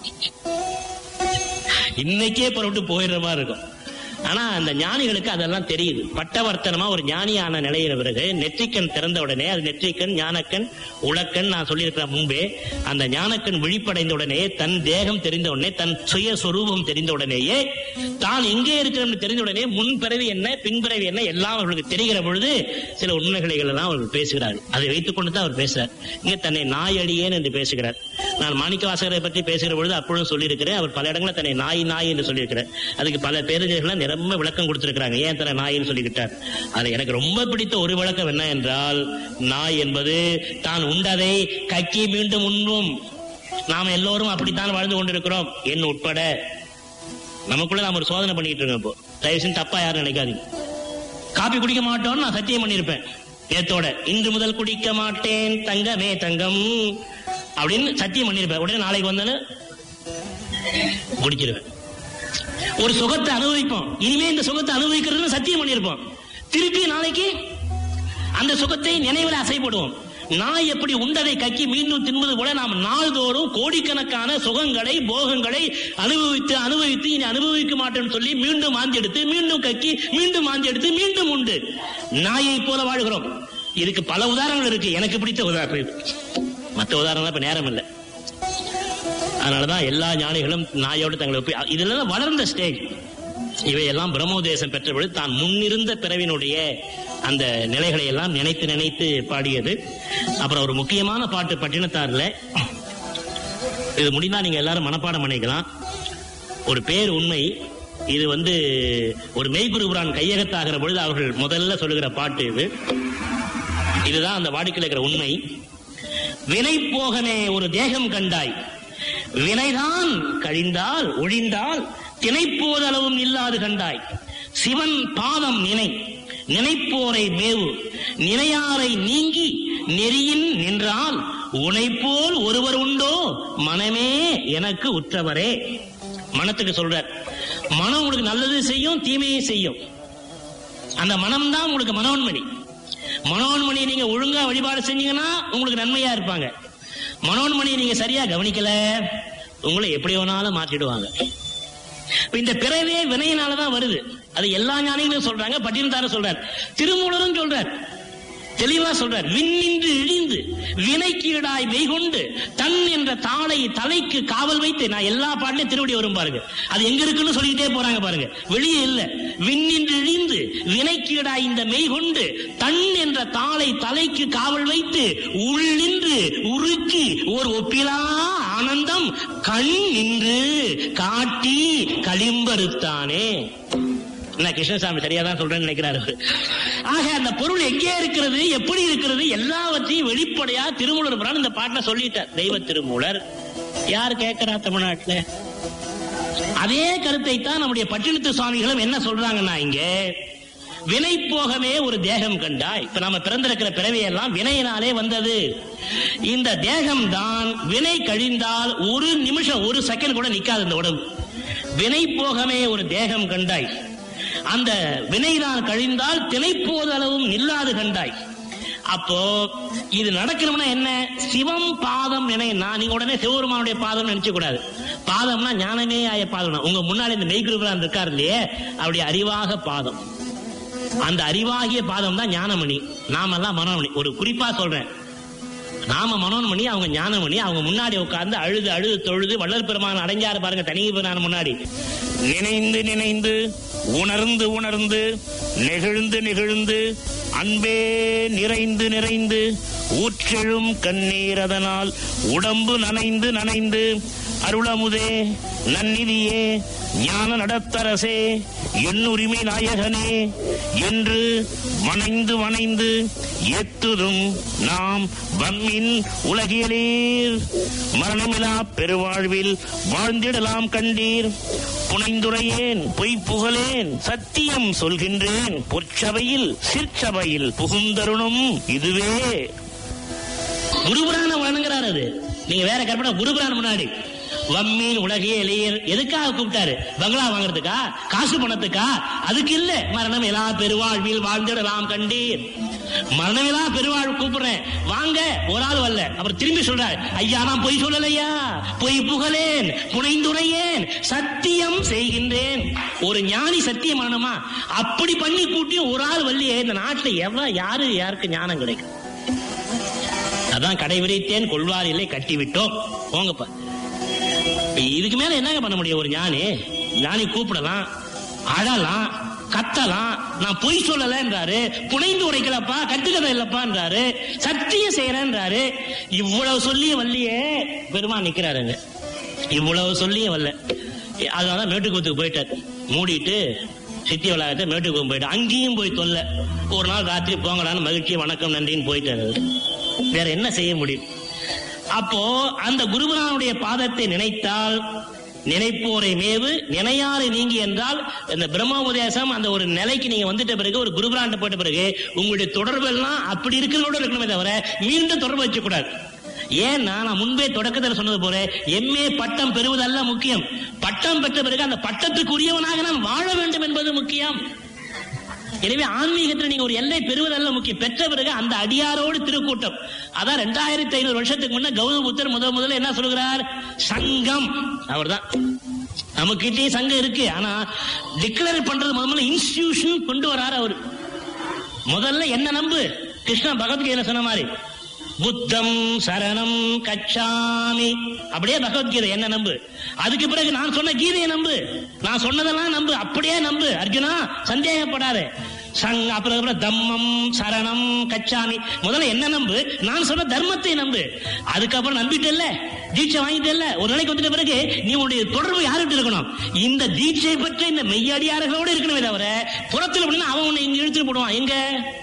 இன்னைக்கே பருவிட்டு போயிடுற மாதிரி இருக்கும் ஆனா அந்த ஞானிகளுக்கு அதெல்லாம் தெரியுது பட்டவர்த்தனமா ஒரு ஞானியான நிலையில பிறகு நெற்றிக்கண் திறந்த உடனே அது நெற்றிக்கண் ஞானக்கண் உலக்கண் நான் சொல்லியிருக்கிறேன் முன்பே அந்த ஞானக்கண் விழிப்படைந்த உடனே தன் தேகம் தெரிந்த உடனே தன் சுய சொரூபம் தெரிந்த உடனேயே தான் எங்கே இருக்கிறோம்னு தெரிந்த உடனே முன்பிறவி என்ன பின்பிறவி என்ன எல்லாம் அவர்களுக்கு தெரிகிற பொழுது சில உண்மைகளை எல்லாம் அவர்கள் பேசுகிறார்கள் அதை வைத்துக் கொண்டு தான் அவர் பேசுறார் இங்கே தன்னை நாயடியேன் என்று பேசுகிறார் நான் மாணிக்க வாசகரை பற்றி பேசுகிற பொழுது அப்பொழுதும் சொல்லியிருக்கிறேன் அவர் பல இடங்களில் தன்னை நாய் நாய் என்று சொல்லியிருக்கிறார் அதுக்கு பல பேரறிஞர்கள் நிரம்ப விளக்கம் கொடுத்திருக்கிறாங்க ஏன் தன்னை நாயின்னு சொல்லிக்கிட்டார் அது எனக்கு ரொம்ப பிடித்த ஒரு விளக்கம் என்ன என்றால் நாய் என்பது தான் உண்டதை கக்கி மீண்டும் உண்ணும் நாம் எல்லோரும் அப்படித்தான் வாழ்ந்து கொண்டிருக்கிறோம் என் உட்பட நமக்குள்ள நாம ஒரு சோதனை பண்ணிட்டு இருக்கோம் இப்போ தயவு செஞ்சு தப்பா யாரும் நினைக்காதீங்க காபி குடிக்க மாட்டோம்னு நான் சத்தியம் பண்ணியிருப்பேன் நேத்தோட இன்று முதல் குடிக்க மாட்டேன் தங்கமே தங்கம் அப்படின்னு சத்தியம் பண்ணியிருப்பேன் உடனே நாளைக்கு வந்தாலும் குடிச்சிருவேன் ஒரு சுகத்தை அனுபவிப்போம் இனிமே இந்த சுகத்தை அனுபவிக்கிறதுன்னு சத்தியம் பண்ணியிருப்போம் திருப்பி நாளைக்கு அந்த சுகத்தை நினைவில் அசைப்படுவோம் நாய் எப்படி உண்டதை கக்கி மீண்டும் தின்பது போல நாம் நாள்தோறும் கோடிக்கணக்கான சுகங்களை போகங்களை அனுபவித்து அனுபவித்து இனி அனுபவிக்க மாட்டோம்னு சொல்லி மீண்டும் மாந்தி எடுத்து மீண்டும் கக்கி மீண்டும் மாந்தி எடுத்து மீண்டும் உண்டு நாயை போல வாழ்கிறோம் இதுக்கு பல உதாரணங்கள் இருக்கு எனக்கு பிடித்த உதாரணம் இது மற்ற உதாரணம் இப்ப நேரம் இல்லை அதனாலதான் எல்லா ஞானிகளும் நாயோடு தங்களை ஒப்பி இதெல்லாம் வளர்ந்த ஸ்டேஜ் இவையெல்லாம் பிரம்மோதேசம் பெற்ற பொழுது தான் முன்னிருந்த பிறவினுடைய அந்த நிலைகளை எல்லாம் நினைத்து நினைத்து பாடியது அப்புறம் ஒரு முக்கியமான பாட்டு பட்டினத்தார்ல இது முடிந்தா நீங்க எல்லாரும் மனப்பாடம் பண்ணிக்கலாம் ஒரு பேர் உண்மை இது வந்து ஒரு மெய்குருபுரான் கையகத்தாகிற பொழுது அவர்கள் முதல்ல சொல்லுகிற பாட்டு இது இதுதான் அந்த வாடிக்கையில் இருக்கிற உண்மை வினை போகமே ஒரு தேகம் கண்டாய் வினைதான் கழிந்தால் ஒழிந்தால் திணைப்போதளவும் இல்லாது கண்டாய் சிவன் பாதம் நினை நினைப்போரை மேவு நினையாரை நீங்கி நெறியின் நின்றால் உனைப்போல் ஒருவர் உண்டோ மனமே எனக்கு உற்றவரே மனத்துக்கு சொல்றார் மனம் உங்களுக்கு நல்லது செய்யும் தீமையை செய்யும் அந்த மனம் தான் உங்களுக்கு மனோன்மணி மனோன்மணியை நீங்க ஒழுங்கா வழிபாடு செஞ்சீங்கன்னா உங்களுக்கு நன்மையா இருப்பாங்க மனோன்மணியை நீங்க சரியா கவனிக்கல உங்களை எப்படி வேணாலும் மாற்றிடுவாங்க இப்ப இந்த பிறவே வினையினாலதான் வருது அது எல்லா ஞானிகளும் சொல்றாங்க பட்டினத்தார சொல்றார் திருமூலரும் சொல்றார் தெளிவா சொல்றார் விண்ணின்று இழிந்து வினைக்கீடாய் மெய்கொண்டு தன் என்ற தாளை தலைக்கு காவல் வைத்து நான் எல்லா பாட்டிலையும் திருவடி வரும் பாருங்க அது எங்க இருக்குன்னு சொல்லிக்கிட்டே போறாங்க பாருங்க வெளியே இல்ல விண்ணின்று இழிந்து வினைக்கீடாய் இந்த மெய்கொண்டு தன் என்ற தாளை தலைக்கு காவல் வைத்து உள்ளின்று உருக்கி ஒரு ஒப்பிலா ஆனந்தம் கண் நின்று காட்டி களிம்பறுத்தானே நான் கிருஷ்ணசாமி சரியா தான் சொல்றேன்னு நினைக்கிறாரு அவரு. ஆக அந்த பொருள் எங்கே இருக்கிறது எப்படி இருக்கிறது எல்லாவற்றையும் வெளிப்படையா திருமூலர் புராணம் இந்த பாட்டில் சொல்லிட்டார் தெய்வ திருமூலர் யார் கேட்கிறா தமிழ்நாட்டுல அதே கருத்தை தான் நம்முடைய பட்டினத்து சுவாமிகளும் என்ன சொல்றாங்கன்னா இங்க வினை போகவே ஒரு தேகம் கண்டாய் இப்ப நாம பிறந்திருக்கிற பிறவியெல்லாம் வினையினாலே வந்தது இந்த தேகம் தான் வினை கழிந்தால் ஒரு நிமிஷம் ஒரு செகண்ட் கூட நிக்காது இந்த உடம்பு வினை போகவே ஒரு தேகம் கண்டாய் அந்த வினைதான் கழிந்தால் திணைப்போதளவும் நில்லாது கண்டாய் அப்போ இது நடக்கணும்னா என்ன சிவம் பாதம் நினைனா நீங்க உடனே சிவபெருமானுடைய பாதம் நினைச்ச கூடாது பாதம்னா ஞானமே ஆய பாதம் உங்க முன்னாடி இந்த மெய்குருபுரான் இருக்கார் இல்லையே அவருடைய அறிவாக பாதம் அந்த அறிவாகிய பாதம் தான் ஞானமணி நாமெல்லாம் மனோமணி ஒரு குறிப்பா சொல்றேன் நாம மனோன்மணி அவங்க ஞானமணி அவங்க முன்னாடி உட்கார்ந்து அழுது அழுது தொழுது வள்ளல் பெருமான் அடைஞ்சாரு பாருங்க தனி பெருமான் முன்னாடி நினைந்து நினைந்து உணர்ந்து உணர்ந்து நெகிழ்ந்து நெகிழ்ந்து அன்பே நிறைந்து நிறைந்து ஊற்றெழும் கண்ணீர் அதனால் உடம்பு நனைந்து நனைந்து அருளமுதே நன்னிதியே ஞான நடத்தரசே என்னுரிமை நாயகனே என்று வணைந்து வணைந்து எத்துதும் நாம் வம்மின் உலகியலீர் மரணமிலா பெருவாழ்வில் வாழ்ந்திடலாம் கண்டீர் புனைந்துரையேன் பொய் புகழேன் சத்தியம் சொல்கின்றேன் பொற்சபையில் சிற்சபையில் புகுந்தருணும் இதுவே குருபுராணம் வணங்குறாரு அது நீங்க வேற கற்பனை குருபுராணம் முன்னாடி வம்மீன் உலகே எளியர் எதுக்காக கூப்பிட்டாரு பங்களா வாங்குறதுக்கா காசு பணத்துக்கா அதுக்கு இல்ல மரணம் எல்லா பெருவாழ்வில் வாழ்ந்திடலாம் கண்டீர் மரணமிலா பெருவாழ் கூப்பிடுறேன் வாங்க ஒரு ஆள் வரல அப்புறம் திரும்பி சொல்றாரு ஐயா நான் பொய் சொல்லலையா பொய் புகழேன் புனைந்துரையேன் சத்தியம் செய்கின்றேன் ஒரு ஞானி சத்தியம் பண்ணணுமா அப்படி பண்ணி கூட்டி ஒரு ஆள் வள்ளியே இந்த நாட்டுல எவ்வளவு யாரு யாருக்கு ஞானம் கிடைக்கும் அதான் கடைபிடித்தேன் கொள்வார் இல்லை கட்டி விட்டோம் போங்கப்பா இப்ப இதுக்கு மேல என்னங்க பண்ண முடியும் ஒரு ஞானி ஞானி கூப்பிடலாம் அழலாம் கத்தலாம் நான் பொய் சொல்லலன்றாரு புனைந்து உரைக்கலப்பா கட்டுக்கதை இல்லப்பான்றாரு சத்தியம் செய்யறேன்றாரு இவ்வளவு சொல்லியும் வல்லியே பெருமான் நிக்கிறாருங்க இவ்வளவு சொல்லியும் வரல அதனாலதான் மேட்டுக்குத்துக்கு போயிட்டார் மூடிட்டு சித்தி வளாகத்தை மேட்டுக்குப்பம் போயிட்டு அங்கேயும் போய் தொல்ல ஒரு நாள் ராத்திரி போங்கடான்னு மகிழ்ச்சி வணக்கம் நன்றின்னு போயிட்டாரு அவரு. வேற என்ன செய்ய முடியும் அப்போ அந்த குருபரானுடைய பாதத்தை நினைத்தால் நினைப்போரை மேவு நினையாறு நீங்கி என்றால் இந்த பிரம்ம உபதேசம் அந்த ஒரு நிலைக்கு நீங்க வந்துட்ட பிறகு ஒரு குருபரான்ட்ட போயிட்ட பிறகு உங்களுடைய தொடர்பு எல்லாம் அப்படி இருக்கிறதோட இருக்கணுமே தவிர மீண்டும் தொடர்பு வச்சுக்க கூடாது ஏன்னா நான் முன்பே தொடக்கத்தில் சொன்னது போல எம்ஏ பட்டம் பெறுவதல்ல முக்கியம் பட்டம் பெற்ற பிறகு அந்த பட்டத்துக்குரியவனாக நான் வாழ வேண்டும் என்பது முக்கியம் எனவே ஆன்மீகத்தில் நீங்க ஒரு எல்லை பெறுவதல்ல முக்கியம் பெற்ற பிறகு அந்த அடியாரோடு திருக்கூட்டம் அதான் ரெண்டாயிரத்தி ஐநூறு வருஷத்துக்கு முன்ன கௌதம புத்தர் முதல் முதல்ல என்ன சொல்கிறார் சங்கம் அவர்தான் நமக்கிட்டே சங்கம் இருக்கு ஆனா டிக்ளேர் பண்றது முதல்ல முதல்ல இன்ஸ்டிடியூஷன் கொண்டு வராரு அவரு முதல்ல என்ன நம்பு கிருஷ்ணா பகவத்கீதை சொன்ன மாதிரி புத்தம் சரணம் கச்சாமி அப்படியே பகவத்கீதை என்ன நம்பு அதுக்கு பிறகு நான் சொன்ன கீதையை நம்பு நான் சொன்னதெல்லாம் நம்பு அப்படியே நம்பு அர்ஜுனா சந்தேகப்படாத சங் அப்புறம் அப்புறம் தம்மம் சரணம் கச்சாமி முதல்ல என்ன நம்பு நான் சொன்ன தர்மத்தை நம்பு அதுக்கப்புறம் நம்பிட்டல்ல தீட்சை வாங்கிட்டல்ல ஒரு நாளைக்கு வந்துட்ட பிறகு நீ உன்னுடைய தொடர்பு யாருக்கிட்ட இருக்கணும் இந்த தீட்சை பெற்ற இந்த மெய்யடியார்களோடு இருக்கணுமே தவிர புறத்தில் அப்படின்னா அவன் உன்னை இங்க இழுத்துட்டு போடுவான் எங்க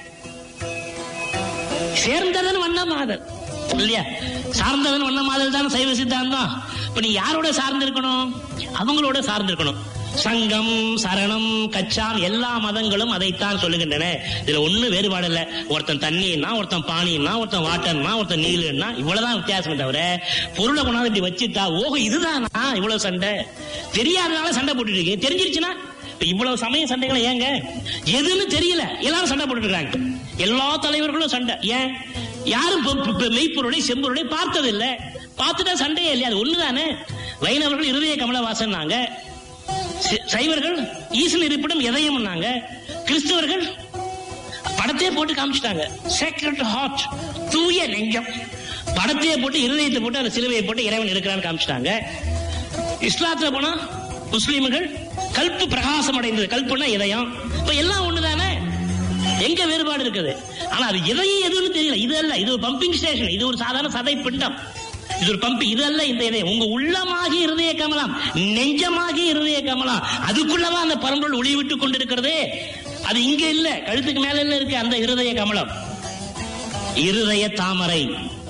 சேர்ந்ததன் வண்ணமாதல் இல்லையா சார்ந்ததன் வண்ணமாதல் தான் சைவ சித்தாந்தம் இப்ப நீ யாரோட சார்ந்து இருக்கணும் அவங்களோட சார்ந்து இருக்கணும் சங்கம் சரணம் கச்சாம் எல்லா மதங்களும் அதைத்தான் சொல்லுகின்றன இதுல ஒண்ணு வேறுபாடு இல்ல ஒருத்தன் தண்ணின்னா ஒருத்தன் பானின்னா ஒருத்தன் வாட்டர்னா ஒருத்தன் நீலுன்னா இவ்வளவுதான் வித்தியாசமே தவிர பொருளை கொண்டாந்து இப்படி வச்சுட்டா ஓஹோ இதுதானா இவ்வளவு சண்டை தெரியாதனால சண்டை போட்டுட்டு இருக்கீங்க தெரிஞ்சிருச்சுன்னா இப்ப இவ்வளவு சமய சண்டைகளை ஏங்க எதுன்னு தெரியல எல்லாரும் சண்டை போட்டுட்டு இருக்காங்க எல்லா தலைவர்களும் சண்டை ஏன் யாரும் பொ- பொ- பொ- மெய்ப்பொருளை செம்பொருளை பார்த்ததில்லை பார்த்துட்டா சண்டையே இல்லையா அது ஒண்ணுதானே வைணவர்கள் இருதய கமலவாசன் சைவர்கள் ஈசன் இருப்பிடம் எதையும் கிறிஸ்தவர்கள் படத்தையே போட்டு காமிச்சிட்டாங்க சேக்ரட் ஹார்ட் தூய நெஞ்சம் படத்தையே போட்டு இருதயத்தை போட்டு அந்த சிலுவையை போட்டு இறைவன் இருக்கிறான்னு காமிச்சிட்டாங்க இஸ்லாத்துல போனா முஸ்லிம்கள் கல்பு பிரகாசம் அடைந்தது கல்புனா இதயம் இப்ப எல்லாம் ஒண்ணுதானே எங்க வேறுபாடு இருக்குது ஆனா அது இதயம் எதுன்னு தெரியல இது அல்ல இது ஒரு பம்பிங் ஸ்டேஷன் இது ஒரு சாதாரண சதை பிண்டம் இது ஒரு பம்பு இதல்ல இந்த இதயம் உங்க உள்ளமாகி இருதய கமலம் நெஞ்சமாகி இருதய கமலம் அதுக்குள்ளவா அந்த பரம்பொருள் ஒளி விட்டு கொண்டிருக்கிறதே அது இங்க இல்ல கழுத்துக்கு மேல இல்ல இருக்கு அந்த இருதய கமலம் இருதய தாமரை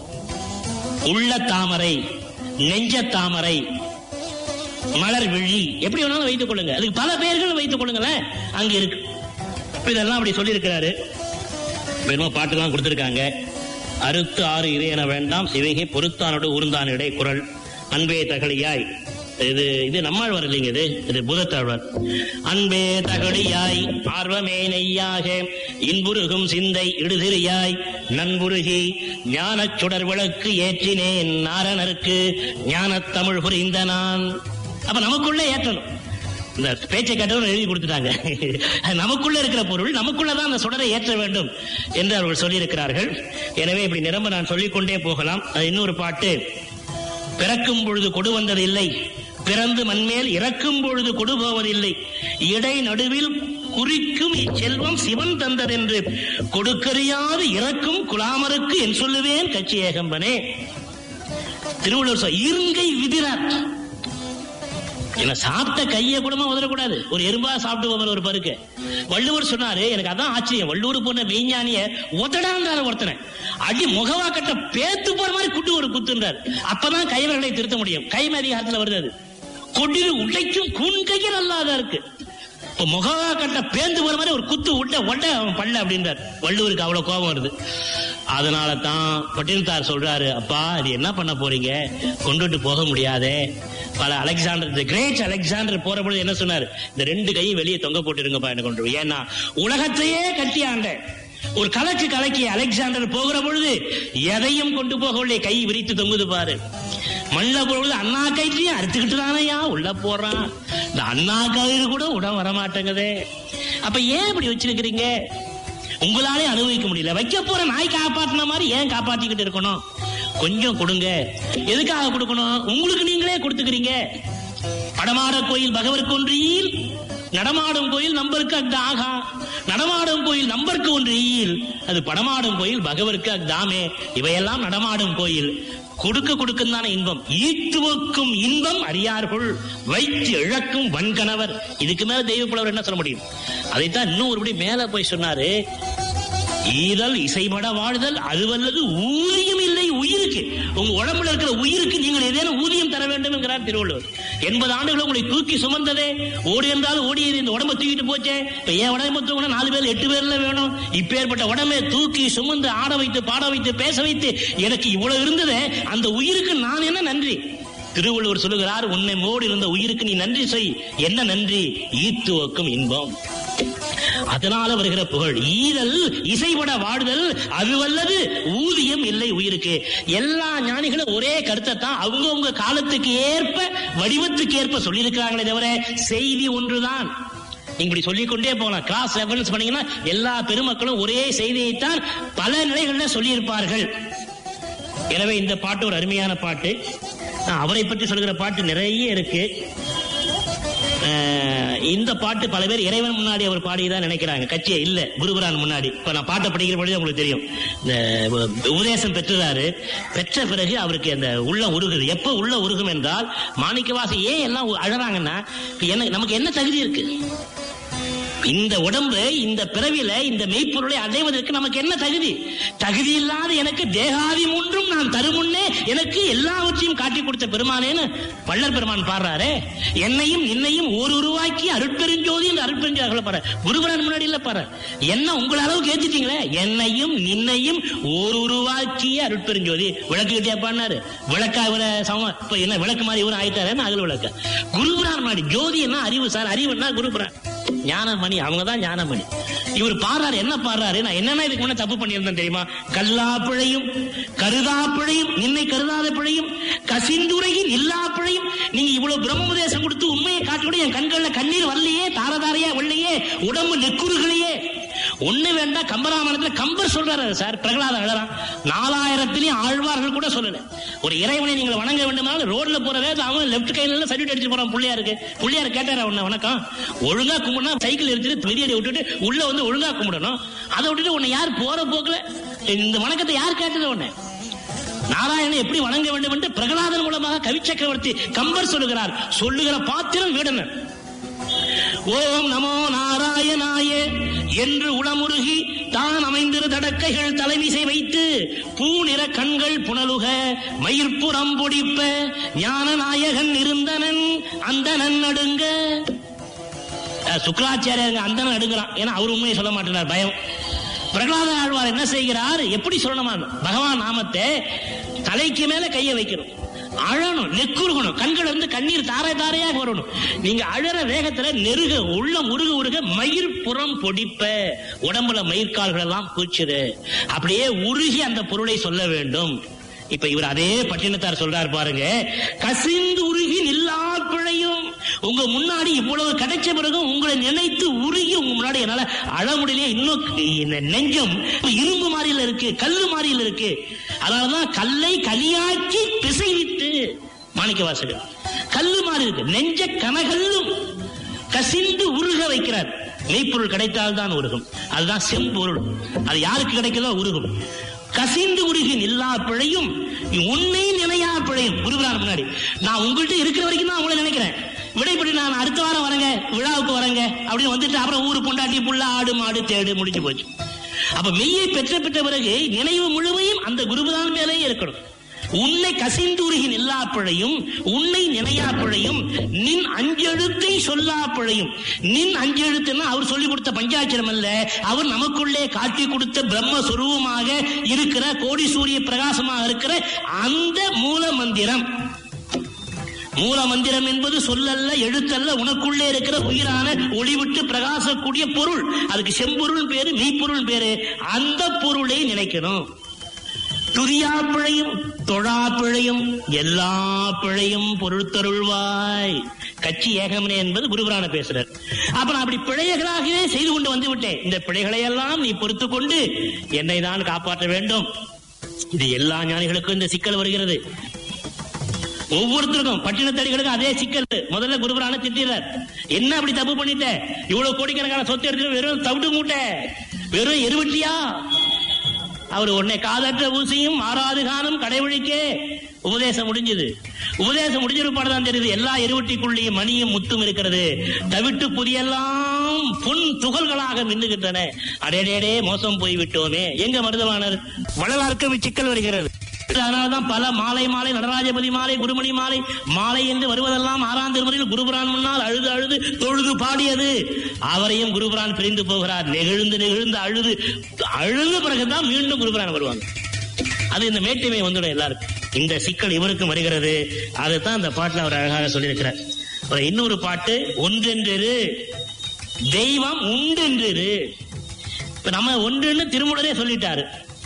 உள்ள தாமரை நெஞ்ச தாமரை மலர் விழி எப்படி வேணாலும் வைத்துக் கொள்ளுங்க அதுக்கு பல பெயர்கள் வைத்துக் கொள்ளுங்களேன் அங்க இருக்கு இப்ப இதெல்லாம் அப்படி சொல்லியிருக்கிறாரு வெறும் பாட்டுலாம் கொடுத்திருக்காங்க அறுத்து ஆறு இறையென வேண்டாம் சிவகை பொறுத்தானோடு ஊர்ந்தான் இடை குரல் அன்பே தகழியாய் இது இது நம்மாழ்வார் இல்லைங்க இது இது பூதத்தாழ்வார் அன்பே தகழியாய் ஆர்வமே நெய்யாக இன்புருகும் சிந்தை இடுதிரியாய் நண்புருகி ஞானச் சுடர் விளக்கு ஏற்றினேன் நாரணருக்கு ஞானத் தமிழ் புரிந்த நான் அப்ப நமக்குள்ள ஏற்றணும் இந்த பேச்சை கேட்டவர் எழுதி கொடுத்துட்டாங்க நமக்குள்ள இருக்கிற பொருள் நமக்குள்ளதான் அந்த சுடரை ஏற்ற வேண்டும் என்று அவர்கள் சொல்லியிருக்கிறார்கள் எனவே இப்படி நிரம்ப நான் சொல்லிக்கொண்டே போகலாம் அது இன்னொரு பாட்டு பிறக்கும் பொழுது கொடு வந்தது இல்லை பிறந்து மண்மேல் இறக்கும் பொழுது கொடு போவதில்லை இடை நடுவில் குறிக்கும் இச்செல்வம் சிவன் தந்ததென்று கொடுக்கறியாது இறக்கும் குலாமருக்கு என் சொல்லுவேன் கட்சி ஏகம்பனே திருவள்ளுவர் சொல் இருங்கை விதிரார் என்ன சாப்பிட்ட கையை கூடமா உதறக்கூடாது ஒரு எறும்பா சாப்பிட்டு போகிற ஒரு பருக்கு வள்ளுவர் சொன்னாரு எனக்கு அதான் ஆச்சரியம் வள்ளுவர் போன மெய்ஞானிய உதடான்றாரு ஒருத்தனை அடி முகவா கட்ட பேத்து போற மாதிரி குட்டு ஒரு குத்துன்றார் அப்பதான் கைவர்களை திருத்த முடியும் கைமை அதிகாரத்துல வருது அது கொடிது உடைக்கும் கூண்கையில் அல்லாத இருக்கு இப்ப முகவா கட்ட பேந்து போற மாதிரி ஒரு குத்து விட்ட ஒட்ட அவன் பல்ல அப்படின்றார் வள்ளுவருக்கு அவ்வளவு கோபம் வருது அதனால தான் பட்டினத்தார் சொல்றாரு அப்பா இது என்ன பண்ண போறீங்க கொண்டுட்டு போக முடியாதே பல அலெக்சாண்டர் தி கிரேட் அலெக்சாண்டர் போற பொழுது என்ன சொன்னார் இந்த ரெண்டு கையும் வெளியே தொங்க போட்டுருங்கப்பா என்ன கொண்டு போய். ஏன்னா உலகத்தையே கட்டி ஆண்ட ஒரு கலக்கு கலக்கி அலெக்சாண்டர் போகிற பொழுது எதையும் கொண்டு போகவில்லை கை விரித்து தொங்குது பாரு மண்ணில் பொழுது அண்ணா கயிற்றையும் அறுத்துக்கிட்டு தானையா உள்ள போறான் இந்த அண்ணா கயிறு கூட உடம் வர மாட்டேங்குதே அப்ப ஏன் இப்படி வச்சிருக்கிறீங்க உங்களாலே அனுபவிக்க முடியல வைக்க போற நாய் காப்பாத்தின மாதிரி ஏன் காப்பாத்திக்கிட்டு இருக்கணும் கொஞ்சம் கொடுங்க எதுக்காக கொடுக்கணும் உங்களுக்கு நீங்களே கொடுத்துக்கிறீங்க படமாட கோயில் பகவருக்கு ஒன்றியில் நடமாடும் கோயில் நம்பருக்கு அக்த ஆகா நடமாடும் கோயில் நம்பருக்கு ஒன்று ஈயில் அது படமாடும் கோயில் பகவருக்கு அக்தாமே இவையெல்லாம் நடமாடும் கோயில் கொடுக்க கொடுக்கும் தானே இன்பம் ஈட்டுவக்கும் இன்பம் அறியார்கள் வைத்து இழக்கும் வன்கணவர் இதுக்கு மேல தெய்வ புலவர் என்ன சொல்ல முடியும் அதைத்தான் இன்னும் ஒருபடி மேல போய் சொன்னாரு ஈதல் இசைபட வாழ்தல் அதுவல்லது ஊதியம் இல்லை உயிருக்கு உங்க உடம்புல இருக்கிற உயிருக்கு நீங்கள் ஏதேனும் ஊதியம் தர வேண்டும் என்கிறார் திருவள்ளுவர் எண்பது ஆண்டுகள் உங்களை தூக்கி சுமந்ததே ஓடி இருந்தாலும் ஓடியது இந்த உடம்பை தூக்கிட்டு போச்சே இப்ப என் உடம்பு தூக்கினா நாலு பேர் எட்டு பேர்ல வேணும் இப்பேற்பட்ட உடம்பை தூக்கி சுமந்து ஆட வைத்து பாட வைத்து பேச வைத்து எனக்கு இவ்வளவு இருந்ததே அந்த உயிருக்கு நான் என்ன நன்றி திருவள்ளுவர் சொல்லுகிறார் உன்னை மோடி இருந்த உயிருக்கு நீ நன்றி செய் என்ன நன்றி ஈத்துவக்கும் இன்பம் அதனால வருகிற புகழ் ஈதல் இசைபட வாடுதல் அது வல்லது ஊதியம் இல்லை உயிருக்கு எல்லா ஞானிகளும் ஒரே கருத்தை தான் அவங்கவுங்க காலத்துக்கு ஏற்ப வடிவத்துக்கு ஏற்ப சொல்லியிருக்கிறாங்களே தவிர செய்தி ஒன்றுதான் நீங்க இப்படி சொல்லிக்கொண்டே போகலாம் கிராஸ் ரெஃபரன்ஸ் பண்ணீங்கன்னா எல்லா பெருமக்களும் ஒரே செய்தியைத்தான் பல நிலைகளில் சொல்லியிருப்பார்கள் எனவே இந்த பாட்டு ஒரு அருமையான பாட்டு ஆஹ், அவரை பற்றி சொல்கிற பாட்டு நிறைய இருக்கு அஹ், இந்த பாட்டு பல பேர் இறைவன் முன்னாடி அவர் பாடியதான் நினைக்கிறாங்க கட்சியே இல்ல குருபுரான் முன்னாடி இப்ப நான் பாட்டை படிக்கிற பொழுது உங்களுக்கு தெரியும் இந்த உ- உபதேசம் பெற்றுறாரு பெற்ற பிறகு அவருக்கு அந்த உள்ள உருகுது எப்ப உள்ள உருகும் என்றால் மாணிக்கவாசி ஏன் எல்லாம் உ- அழறாங்கன்னா இப்ப என்ன நமக்கு என்ன தகுதி இருக்கு இந்த உடம்பு இந்த பிறவில இந்த மெய்ப்பொருளை அடைவதற்கு நமக்கு என்ன தகுதி தகுதி இல்லாத எனக்கு தேகாதி மூன்றும் நான் தருமுன்னே எனக்கு எல்லாவற்றையும் காட்டி கொடுத்த பெருமானேன்னு வள்ளல் பெருமான் பாடுறாரே என்னையும் நின்னையும் ஓர் உருவாக்கி அருட்பெருஞ்சோதி என்று அருட்பெருஞ்சோதி பாரு குருவரன் முன்னாடி இல்ல பாரு என்ன உங்கள் அளவுக்கு ஏத்திட்டீங்களே என்னையும் நின்னையும் ஓர் உருவாக்கிய அருட்பெருஞ்சோதி விளக்கு கிட்டியா பாடினாரு விளக்கா இவர சம இப்ப என்ன விளக்கு மாதிரி இவரும் ஆயிட்டாரு அகல் விளக்க குருபுரான் முன்னாடி ஜோதி என்ன அறிவு சார் அறிவுன்னா குருபுரான் ஞானமணி அவங்க தான் ஞானமணி இவர் பாடுறாரு என்ன பாடுறாரு நான் என்னென்ன இதுக்கு முன்ன தப்பு பண்ணியிருந்தேன் தெரியுமா கல்லா பிழையும் கருதா பிழையும் நின்னை கருதாத பிழையும் கசிந்துரையில் இல்லா பிழையும் நீங்க இவ்வளவு பிரம்மோபதேசம் கொடுத்து உண்மையை காட்டிவிட என் கண்கள்ல கண்ணீர் வரலையே தாரதாரையா வெள்ளையே உடம்பு நெக்குறுகளையே ஒண்ணு வேண்டாம் கம்பராமாயணத்துல கம்பர் சொல்றாரு சார் பிரகலாத அழறான் நாலாயிரத்திலையும் ஆழ்வார்கள் கூட சொல்லல ஒரு இறைவனை நீங்கள் வணங்க வேண்டுமானால் ரோட்ல போற வேகத்துல அவன் லெஃப்ட் கையில சல்யூட் அடிச்சு போறான் புள்ளையாருக்கு புள்ளையார் கேட்டாரா உன்ன வணக்கம் ஒழுங்கா கும்பிடனா சைக்கிள் எடுத்துட்டு மிதியடி விட்டுட்டு உள்ள வந்து ஒழுங்கா கும்பிடணும் அதை விட்டுட்டு உன்னை யார் போற போக்குல இந்த வணக்கத்தை யார் கேட்டது உன்னை நாராயணனை எப்படி வணங்க வேண்டும் என்று பிரகலாதன் மூலமாக கவி சக்கரவர்த்தி கம்பர் சொல்லுகிறார் சொல்லுகிற பாத்திரம் வீடனர் ஓம் நமோ நாராயணாய என்று உளமுருகி தான் அமைந்திரு தடக்கைகள் தலைமிசை வைத்து பூநிற கண்கள் புனலுக மயிர்ப்புறம் பொடிப்ப ஞான நாயகன் இருந்தனன் அந்த நன்னடுங்க அஹ் சுக்கராச்சாரியர் அந்தன நடுங்கிறான் ஏன்னா அவர் உண்மையை சொல்ல மாட்டேனார் பயம் பிரகலாத ஆழ்வார் என்ன செய்கிறார் எப்படி சொல்லணுமா பகவான் நாமத்தை தலைக்கு மேல கையை வைக்கணும் அழணும் நெக்குருகணும் கண்கள் வந்து கண்ணீர் தாரை தாரையாக வரணும் நீங்க அழற வேகத்துல நெருக உள்ள உருக உருக மயிர் புறம் பொடிப்ப உடம்புல மயிர்கால்கள் எல்லாம் கூச்சுது அப்படியே உருகி அந்த பொருளை சொல்ல வேண்டும் இப்ப இவர் அதே பட்டினத்தார் சொல்றார் பாருங்க கசிந்து உருகி நில்லா பிழையும் உங்க முன்னாடி இவ்வளவு கிடைச்ச பிறகு உங்களை நினைத்து உருகி உங்க முன்னாடி என்னால அழ முடியலையே இன்னும் இந்த நெஞ்சம் இரும்பு மாதிரில இருக்கு கல்லு மாதிரில இருக்கு அதனாலதான் கல்லை கலியாக்கி பிசைவித்து மாணிக்க வாசகர் கல்லு மாதிரி இருக்கு நெஞ்ச கனகல்லும் கசிந்து உருக வைக்கிறார் மெய்ப்பொருள் கிடைத்தால் தான் உருகும் அதுதான் செம்பொருள் அது யாருக்கு கிடைக்கிறதோ உருகும் கசிந்து உருகி நில்லா பிழையும் உன்னை நினையா பிழையும் குருபிரான் முன்னாடி நான் உங்கள்கிட்ட இருக்கிற வரைக்கும் தான் உங்களை நினைக்கிறேன் விடைபடி நான் அடுத்த வாரம் வரேங்க விழாவுக்கு வரேங்க அப்படின்னு வந்துட்டு அப்புறம் ஊரு பொண்டாட்டி புள்ள ஆடு மாடு தேடு முடிஞ்சு போச்சு அப்ப மெய்யை பெற்ற பெற்ற பிறகு நினைவு முழுமையும் அந்த குருபிரான் மேலே இருக்கணும் உன்னை கசிந்துருகி நில்லா பிழையும் உன்னை நினையா பிழையும் நின் அஞ்செழுத்தை சொல்லா பிழையும் நின் அஞ்செழுத்துன்னா அவர் சொல்லி கொடுத்த பஞ்சாட்சரம் அல்ல அவர் நமக்குள்ளே காட்டி கொடுத்த பிரம்ம சுரூபமாக இருக்கிற கோடி சூரிய பிரகாசமாக இருக்கிற அந்த மூல மந்திரம் மூல மந்திரம் என்பது சொல்லல்ல எழுத்தல்ல உனக்குள்ளே இருக்கிற உயிரான ஒளிவிட்டு பிரகாசக்கூடிய பொருள் அதுக்கு செம்பொருள் பேரு மெய்ப்பொருள் பேரு அந்த பொருளை நினைக்கணும் துரியா பிழையும் தொழா பிழையும் எல்லா பிழையும் பொருள்தருள்வாய் கட்சி ஏகமனே என்பது குருபுராண பேசுறார் அப்ப நான் அப்படி பிழைகளாகவே செய்து கொண்டு வந்து விட்டேன் இந்த பிழைகளை எல்லாம் நீ பொறுத்து கொண்டு என்னை தான் காப்பாற்ற வேண்டும் இது எல்லா ஞானிகளுக்கும் இந்த சிக்கல் வருகிறது ஒவ்வொருத்தருக்கும் பட்டினத்தடிகளுக்கும் அதே சிக்கல் முதல்ல குருபுரான திட்டார் என்ன அப்படி தப்பு பண்ணிட்ட இவ்வளவு கோடிக்கணக்கான சொத்து எடுத்து வெறும் தவிட்டு மூட்டை வெறும் எருவட்டியா அவர் உன்னை காதற்ற ஊசியும் மாறாது காணும் கடைவழிக்கே உபதேசம் முடிஞ்சது உபதேசம் முடிஞ்சிருப்பாடு தான் தெரியுது எல்லா எருவட்டிக்குள்ளேயும் மணியும் முத்தும் இருக்கிறது தவிட்டு புதியெல்லாம் பொன் துகள்களாக மின்னுகின்றன அடேடேடே மோசம் போய் விட்டோமே எங்க மருதவாணர் வள்ளலாருக்கும் இச்சிக்கல் வருகிறது அதனால்தான் பல மாலை மாலை நடராஜபதி மாலை குருமணி மாலை மாலை என்று வருவதெல்லாம் ஆறாம் திருமுறையில் குருபுரான் முன்னால் அழுது அழுது தொழுது பாடியது அவரையும் குருபுரான் பிரிந்து போகிறார் நெகிழ்ந்து நெகிழ்ந்து அழுது அழுத பிறகுதான் மீண்டும் குருபுரான் வருவாங்க அது இந்த மேட்டுமை வந்துடும் எல்லாருக்கும் இந்த சிக்கல் இவருக்கும் வருகிறது அதைத்தான் அந்த பாட்டுல அவர் அழகாக சொல்லியிருக்கிறார் அப்புறம் இன்னொரு பாட்டு ஒன்றென்று தெய்வம் உண்டென்று இப்ப நம்ம ஒன்றுன்னு திருமுடரே சொல்லிட்டாரு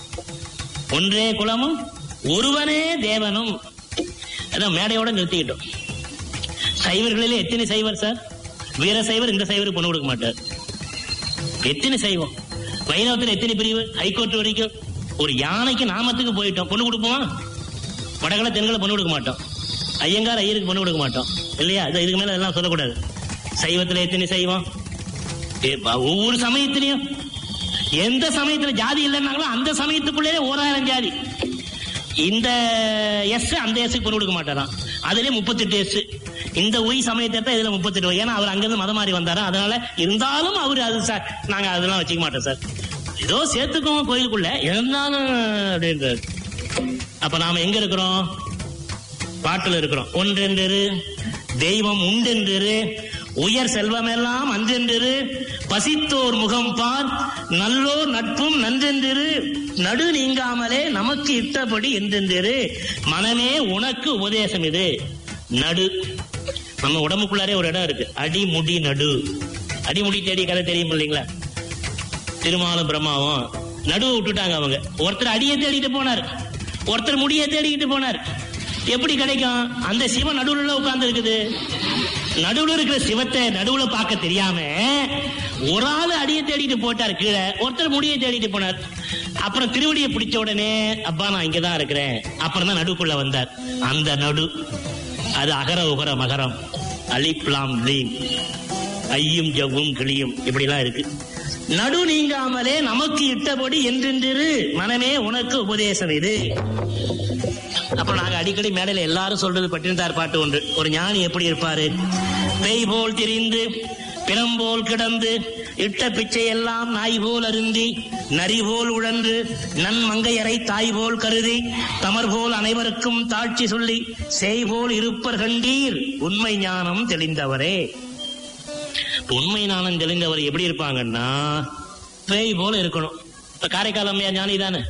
ஒன்றே குலமும் ஒருவனே தேவனும் அதான் மேடையோட நிறுத்திக்கிட்டோம் சைவர்களிலே எத்தனை சைவர் சார் வீர சைவர் இந்த சைவருக்கு பொண்ணு கொடுக்க மாட்டார் எத்தனை சைவம் வைணவத்தில் எத்தனை பிரிவு ஹைகோர்ட் வரைக்கும் ஒரு யானைக்கு நாமத்துக்கு போயிட்டோம் பொண்ணு கொடுப்போமா வடகள தென்களை பொண்ணு கொடுக்க மாட்டோம் ஐயங்கார் ஐயருக்கு பொண்ணு கொடுக்க மாட்டோம் இல்லையா இது இதுக்கு மேல எல்லாம் சொல்லக்கூடாது சைவத்துல எத்தனை சைவம் ஏ, ஒவ்வொரு சமயத்திலையும் எந்த சமயத்துல ஜாதி இல்லைன்னாங்களோ அந்த சமயத்துக்குள்ளே ஓராயிரம் ஜாதி இந்த எஸ் அந்த எஸ் பொண்ணு கொடுக்க மாட்டாராம் அதுலயே முப்பத்தெட்டு எஸ் இந்த ஒய் சமயத்தை இதுல முப்பத்தெட்டு ஏன்னா அவர் அங்கிருந்து மதம் மாறி வந்தாரா அதனால இருந்தாலும் அவர் அது சார் நாங்க அதெல்லாம் வச்சுக்க மாட்டோம் சார் ஏதோ சேர்த்துக்கோங்க கோயிலுக்குள்ள இருந்தாலும் அப்படின்றாரு அப்ப நாம எங்க இருக்கிறோம் பாட்டுல இருக்கிறோம் ஒன்றென்று தெய்வம் உண்டென்று உயர் செல்வமெல்லாம் அன்றென்று பசித்தோர் முகம் பார் நல்லோர் நட்பும் நன்றென்று நடு நீங்காமலே நமக்கு இட்டபடி என்றென்று மனமே உனக்கு உபதேசம் இது நடு நம்ம உடம்புக்குள்ளாரே ஒரு இடம் இருக்கு அடிமுடி நடு அடிமுடி தேடி கதை தெரியும் இல்லைங்களா திருமாலும் பிரம்மாவும் நடுவை விட்டுட்டாங்க அவங்க ஒருத்தர் அடியை தேடிட்டு போனார் ஒருத்தர் முடியை தேடிக்கிட்டு போனார் எப்படி கிடைக்கும் அந்த சிவன் நடுவுல உட்கார்ந்து இருக்குது நடுவுல இருக்கிற சிவத்தை நடுவுல பார்க்க தெரியாம ஒரு ஆளு அடியை தேடிட்டு போட்டார் கீழே ஒருத்தர் முடியை தேடிட்டு போனார் அப்புறம் திருவடியை பிடிச்ச உடனே அப்பா நான் இங்கதான் இருக்கிறேன் அப்புறம் தான் நடுக்குள்ள வந்தார் அந்த நடு அது அகர உகர மகரம் அலிப்லாம் லீம் ஐயும் ஜவ்வும் கிளியும் இப்படிலாம் இருக்கு நடு நீங்காமலே நமக்கு இட்டபடி என்றென்று மனமே உனக்கு உபதேசம் இது அடிக்கடி மேடையில எல்லாரும் சொல்றது பட்டினத்தார் பாட்டு ஒன்று ஒரு ஞானி எப்படி இருப்பாரு பேய் போல் திரிந்து பிணம் போல் கிடந்து இட்ட பிச்சை எல்லாம் நாய் போல் அருந்தி நரி போல் உழன்று நன்மங்கையரை தாய் போல் கருதி தமர் போல் அனைவருக்கும் தாட்சி சொல்லி செய் போல் இருப்பர் கண்டீர் உண்மை ஞானம் தெளிந்தவரே இப்ப உண்மை ஞானம் தெளிந்தவர் எப்படி இருப்பாங்கன்னா பேய் போல இருக்கணும் இப்ப காரைக்கால் அம்மையா ஞானி தானே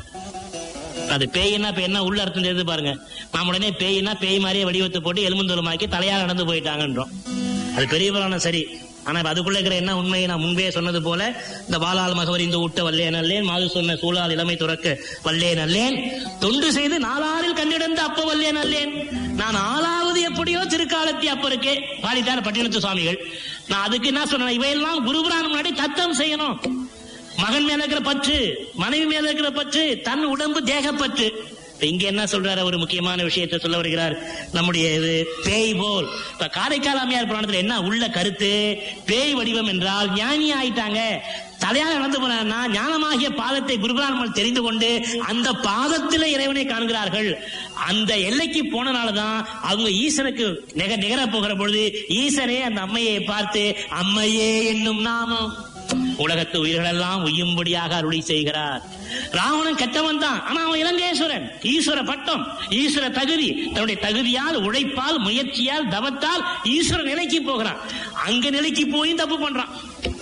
அது பேய்னா இப்ப என்ன உள்ள அர்த்தம் தெரியுது பாருங்க நாம உடனே பேய்னா பேய் மாதிரியே வடிவத்தை போட்டு எலும்புந்தோலமாக்கி தலையால் நடந்து போயிட்டாங்கன்றோம் அது பெரிய புராணம் சரி ஆனா இப்ப அதுக்குள்ள இருக்கிற என்ன உண்மையை நான் முன்பே சொன்னது போல இந்த பாலால் மகவர் இந்த ஊட்ட வல்லே நல்லேன் மாது சொன்ன சூழால் இளமை துறக்க வல்லே நல்லேன் தொண்டு செய்து நாலாறில் கண்டிடந்து அப்ப வல்லே நல்லேன் நான் ஆளாவது எப்படியோ திருக்காலத்தி அப்ப இருக்கே பாடித்தார் பட்டினத்து சுவாமிகள் நான் அதுக்கு என்ன சொன்னேன் இவையெல்லாம் குருபுராணம் முன்னாடி தத்தம் செய்யணும் மகன் மேல இருக்கிற பற்று மனைவி மேல இருக்கிற பற்று தன் உடம்பு தேகப்பற்று இப்ப இங்க என்ன சொல்றாரு ஒரு முக்கியமான விஷயத்தை சொல்ல வருகிறார் நம்முடைய இது பேய் போல் இப்ப காரைக்கால் அம்மையார் புராணத்துல என்ன உள்ள கருத்து பேய் வடிவம் என்றால் ஞானி ஆயிட்டாங்க தலையால நடந்து போனா ஞானமாகிய பாதத்தை குருபுராணம் தெரிந்து கொண்டு அந்த பாதத்தில இறைவனை காண்கிறார்கள் அந்த எல்லைக்கு போனனாலதான் அவங்க ஈசனுக்கு நிக நிகர போகிற பொழுது ஈசனே அந்த அம்மையை பார்த்து அம்மையே என்னும் நாமம் உலகத்து உயிர்களெல்லாம் உய்யும்படியாக அருளி செய்கிறார் ராவணன் கெட்டவன் தான் ஆனா அவன் இலங்கேஸ்வரன் ஈஸ்வர பட்டம் ஈஸ்வர தகுதி தன்னுடைய தகுதியால் உழைப்பால் முயற்சியால் தவத்தால் ஈஸ்வர நிலைக்கு போகிறான் அங்க நிலைக்கு போய் தப்பு பண்றான்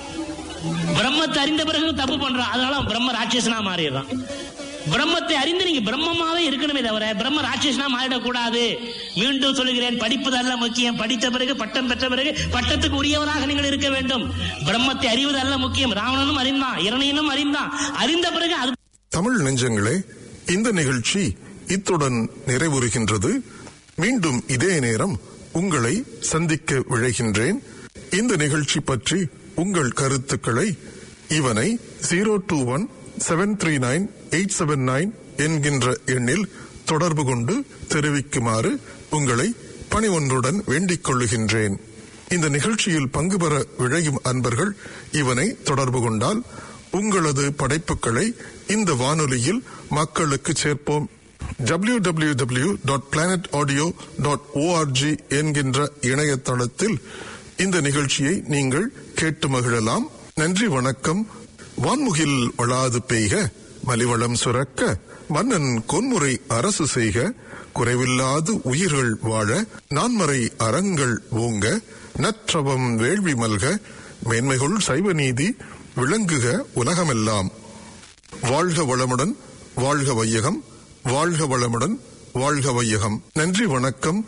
பிரம்மத்தை அறிந்த பிறகு தப்பு பண்றான் அதனால அவன் பிரம்ம ராட்சசனா மாறிடுறான் பிரம்மத்தை அறிந்து நீங்க பிரம்மமாவே இருக்கணுமே தவிர பிரம்ம ராட்சசனா மாறிடக்கூடாது மீண்டும் சொல்லுகிறேன் படிப்பது அல்ல முக்கியம் படித்த பிறகு பட்டம் பெற்ற பிறகு பட்டத்துக்கு உரியவராக நீங்கள் இருக்க வேண்டும் பிரம்மத்தை அறிவது அல்ல முக்கியம் ராவணனும் அறிந்தான் இரணையனும் அறிந்தான் அறிந்த பிறகு அது தமிழ் நெஞ்சங்களே இந்த நிகழ்ச்சி இத்துடன் நிறைவுறுகின்றது மீண்டும் இதே நேரம் உங்களை சந்திக்க விழைகின்றேன் இந்த நிகழ்ச்சி பற்றி உங்கள் கருத்துக்களை இவனை zero two one seven three nine eight seven nine என்கின்ற எண்ணில் தொடர்பு கொண்டு தெரிவிக்குமாறு உங்களை பணி ஒன்றுடன் வேண்டிக் கொள்ளுகின்றேன் இந்த நிகழ்ச்சியில் பங்கு பெற விழையும் அன்பர்கள் இவனை தொடர்பு கொண்டால் உங்களது படைப்புகளை இந்த வானொலியில் மக்களுக்கு சேர்ப்போம் www.planetaudio.org dot planet audio dot ORG என்கின்ற இணையதளத்தில் இந்த நிகழ்ச்சியை நீங்கள் கேட்டு மகிழலாம் நன்றி வணக்கம் வான்முகில் வளாது பெய்க மலிவளம் சுரக்க மன்னன் கொன்முறை அரசு செய்க குறைவில்லாது உயிர்கள் வாழ நான்மறை அறங்கள் ஓங்க நற்றவம் வேள்வி மல்க மேன்மைகுள் சைவ நீதி விளங்குக உலகமெல்லாம் வாழ்க வளமுடன் வாழ்க வையகம் வாழ்க வளமுடன் வாழ்க வையகம் நன்றி வணக்கம்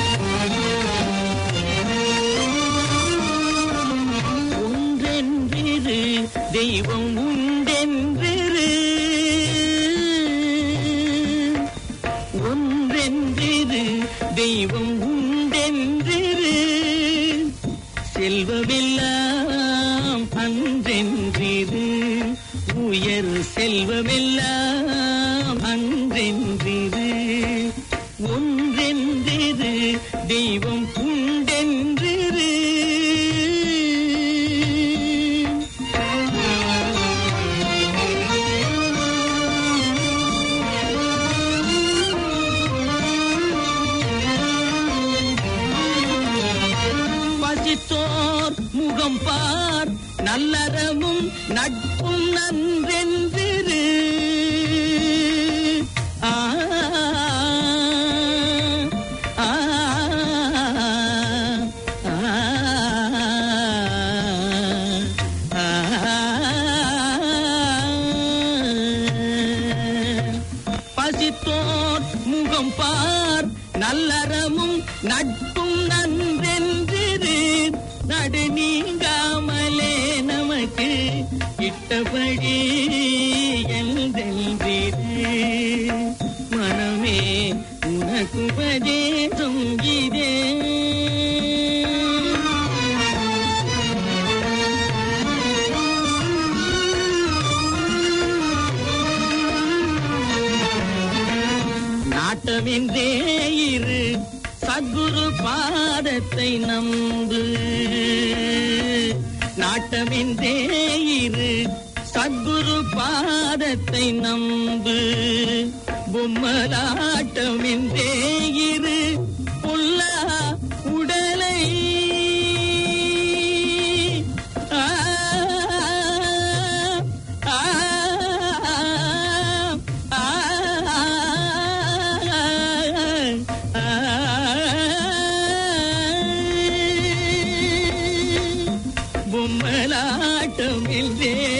ஒன்றென்றிரு தெய்வம் உண்டென்றிரு ஒன்றென்றிரு தெய்வம் உண்டென்றிரு செல்வமெல்லாம் அன்றென்றிரு உயர் செல்வமெல்லாம் அன்றென்றிரு ஒன்றென்றிரு தெய்வம் உண்டென்றிரு பசித்தோர் முகம் பார் நல்லறமும் நட்பும் நன்றென்றிரு ஆ, ஆ, ஆ, பசித்தோர் முகம் பார் நல்லறமும் நட்பும் நன்றென்றிரு நடு நீங்காமலே நமக்கு இட்டபடி என்றென்றிரு மனமே உனக்கு உபதேசம் இதே நாட்டமென்றே இரு சத்குரு பாதத்தை நம்பு நாட்டமென்றே இரு சத்குரு பாதத்தை நம்பு பொம்மலாட்டமின்றே இரு பொல்லா உடலை ஆ, ஆ, ஆ, ஆ, பொம்மலாட்டமின்றே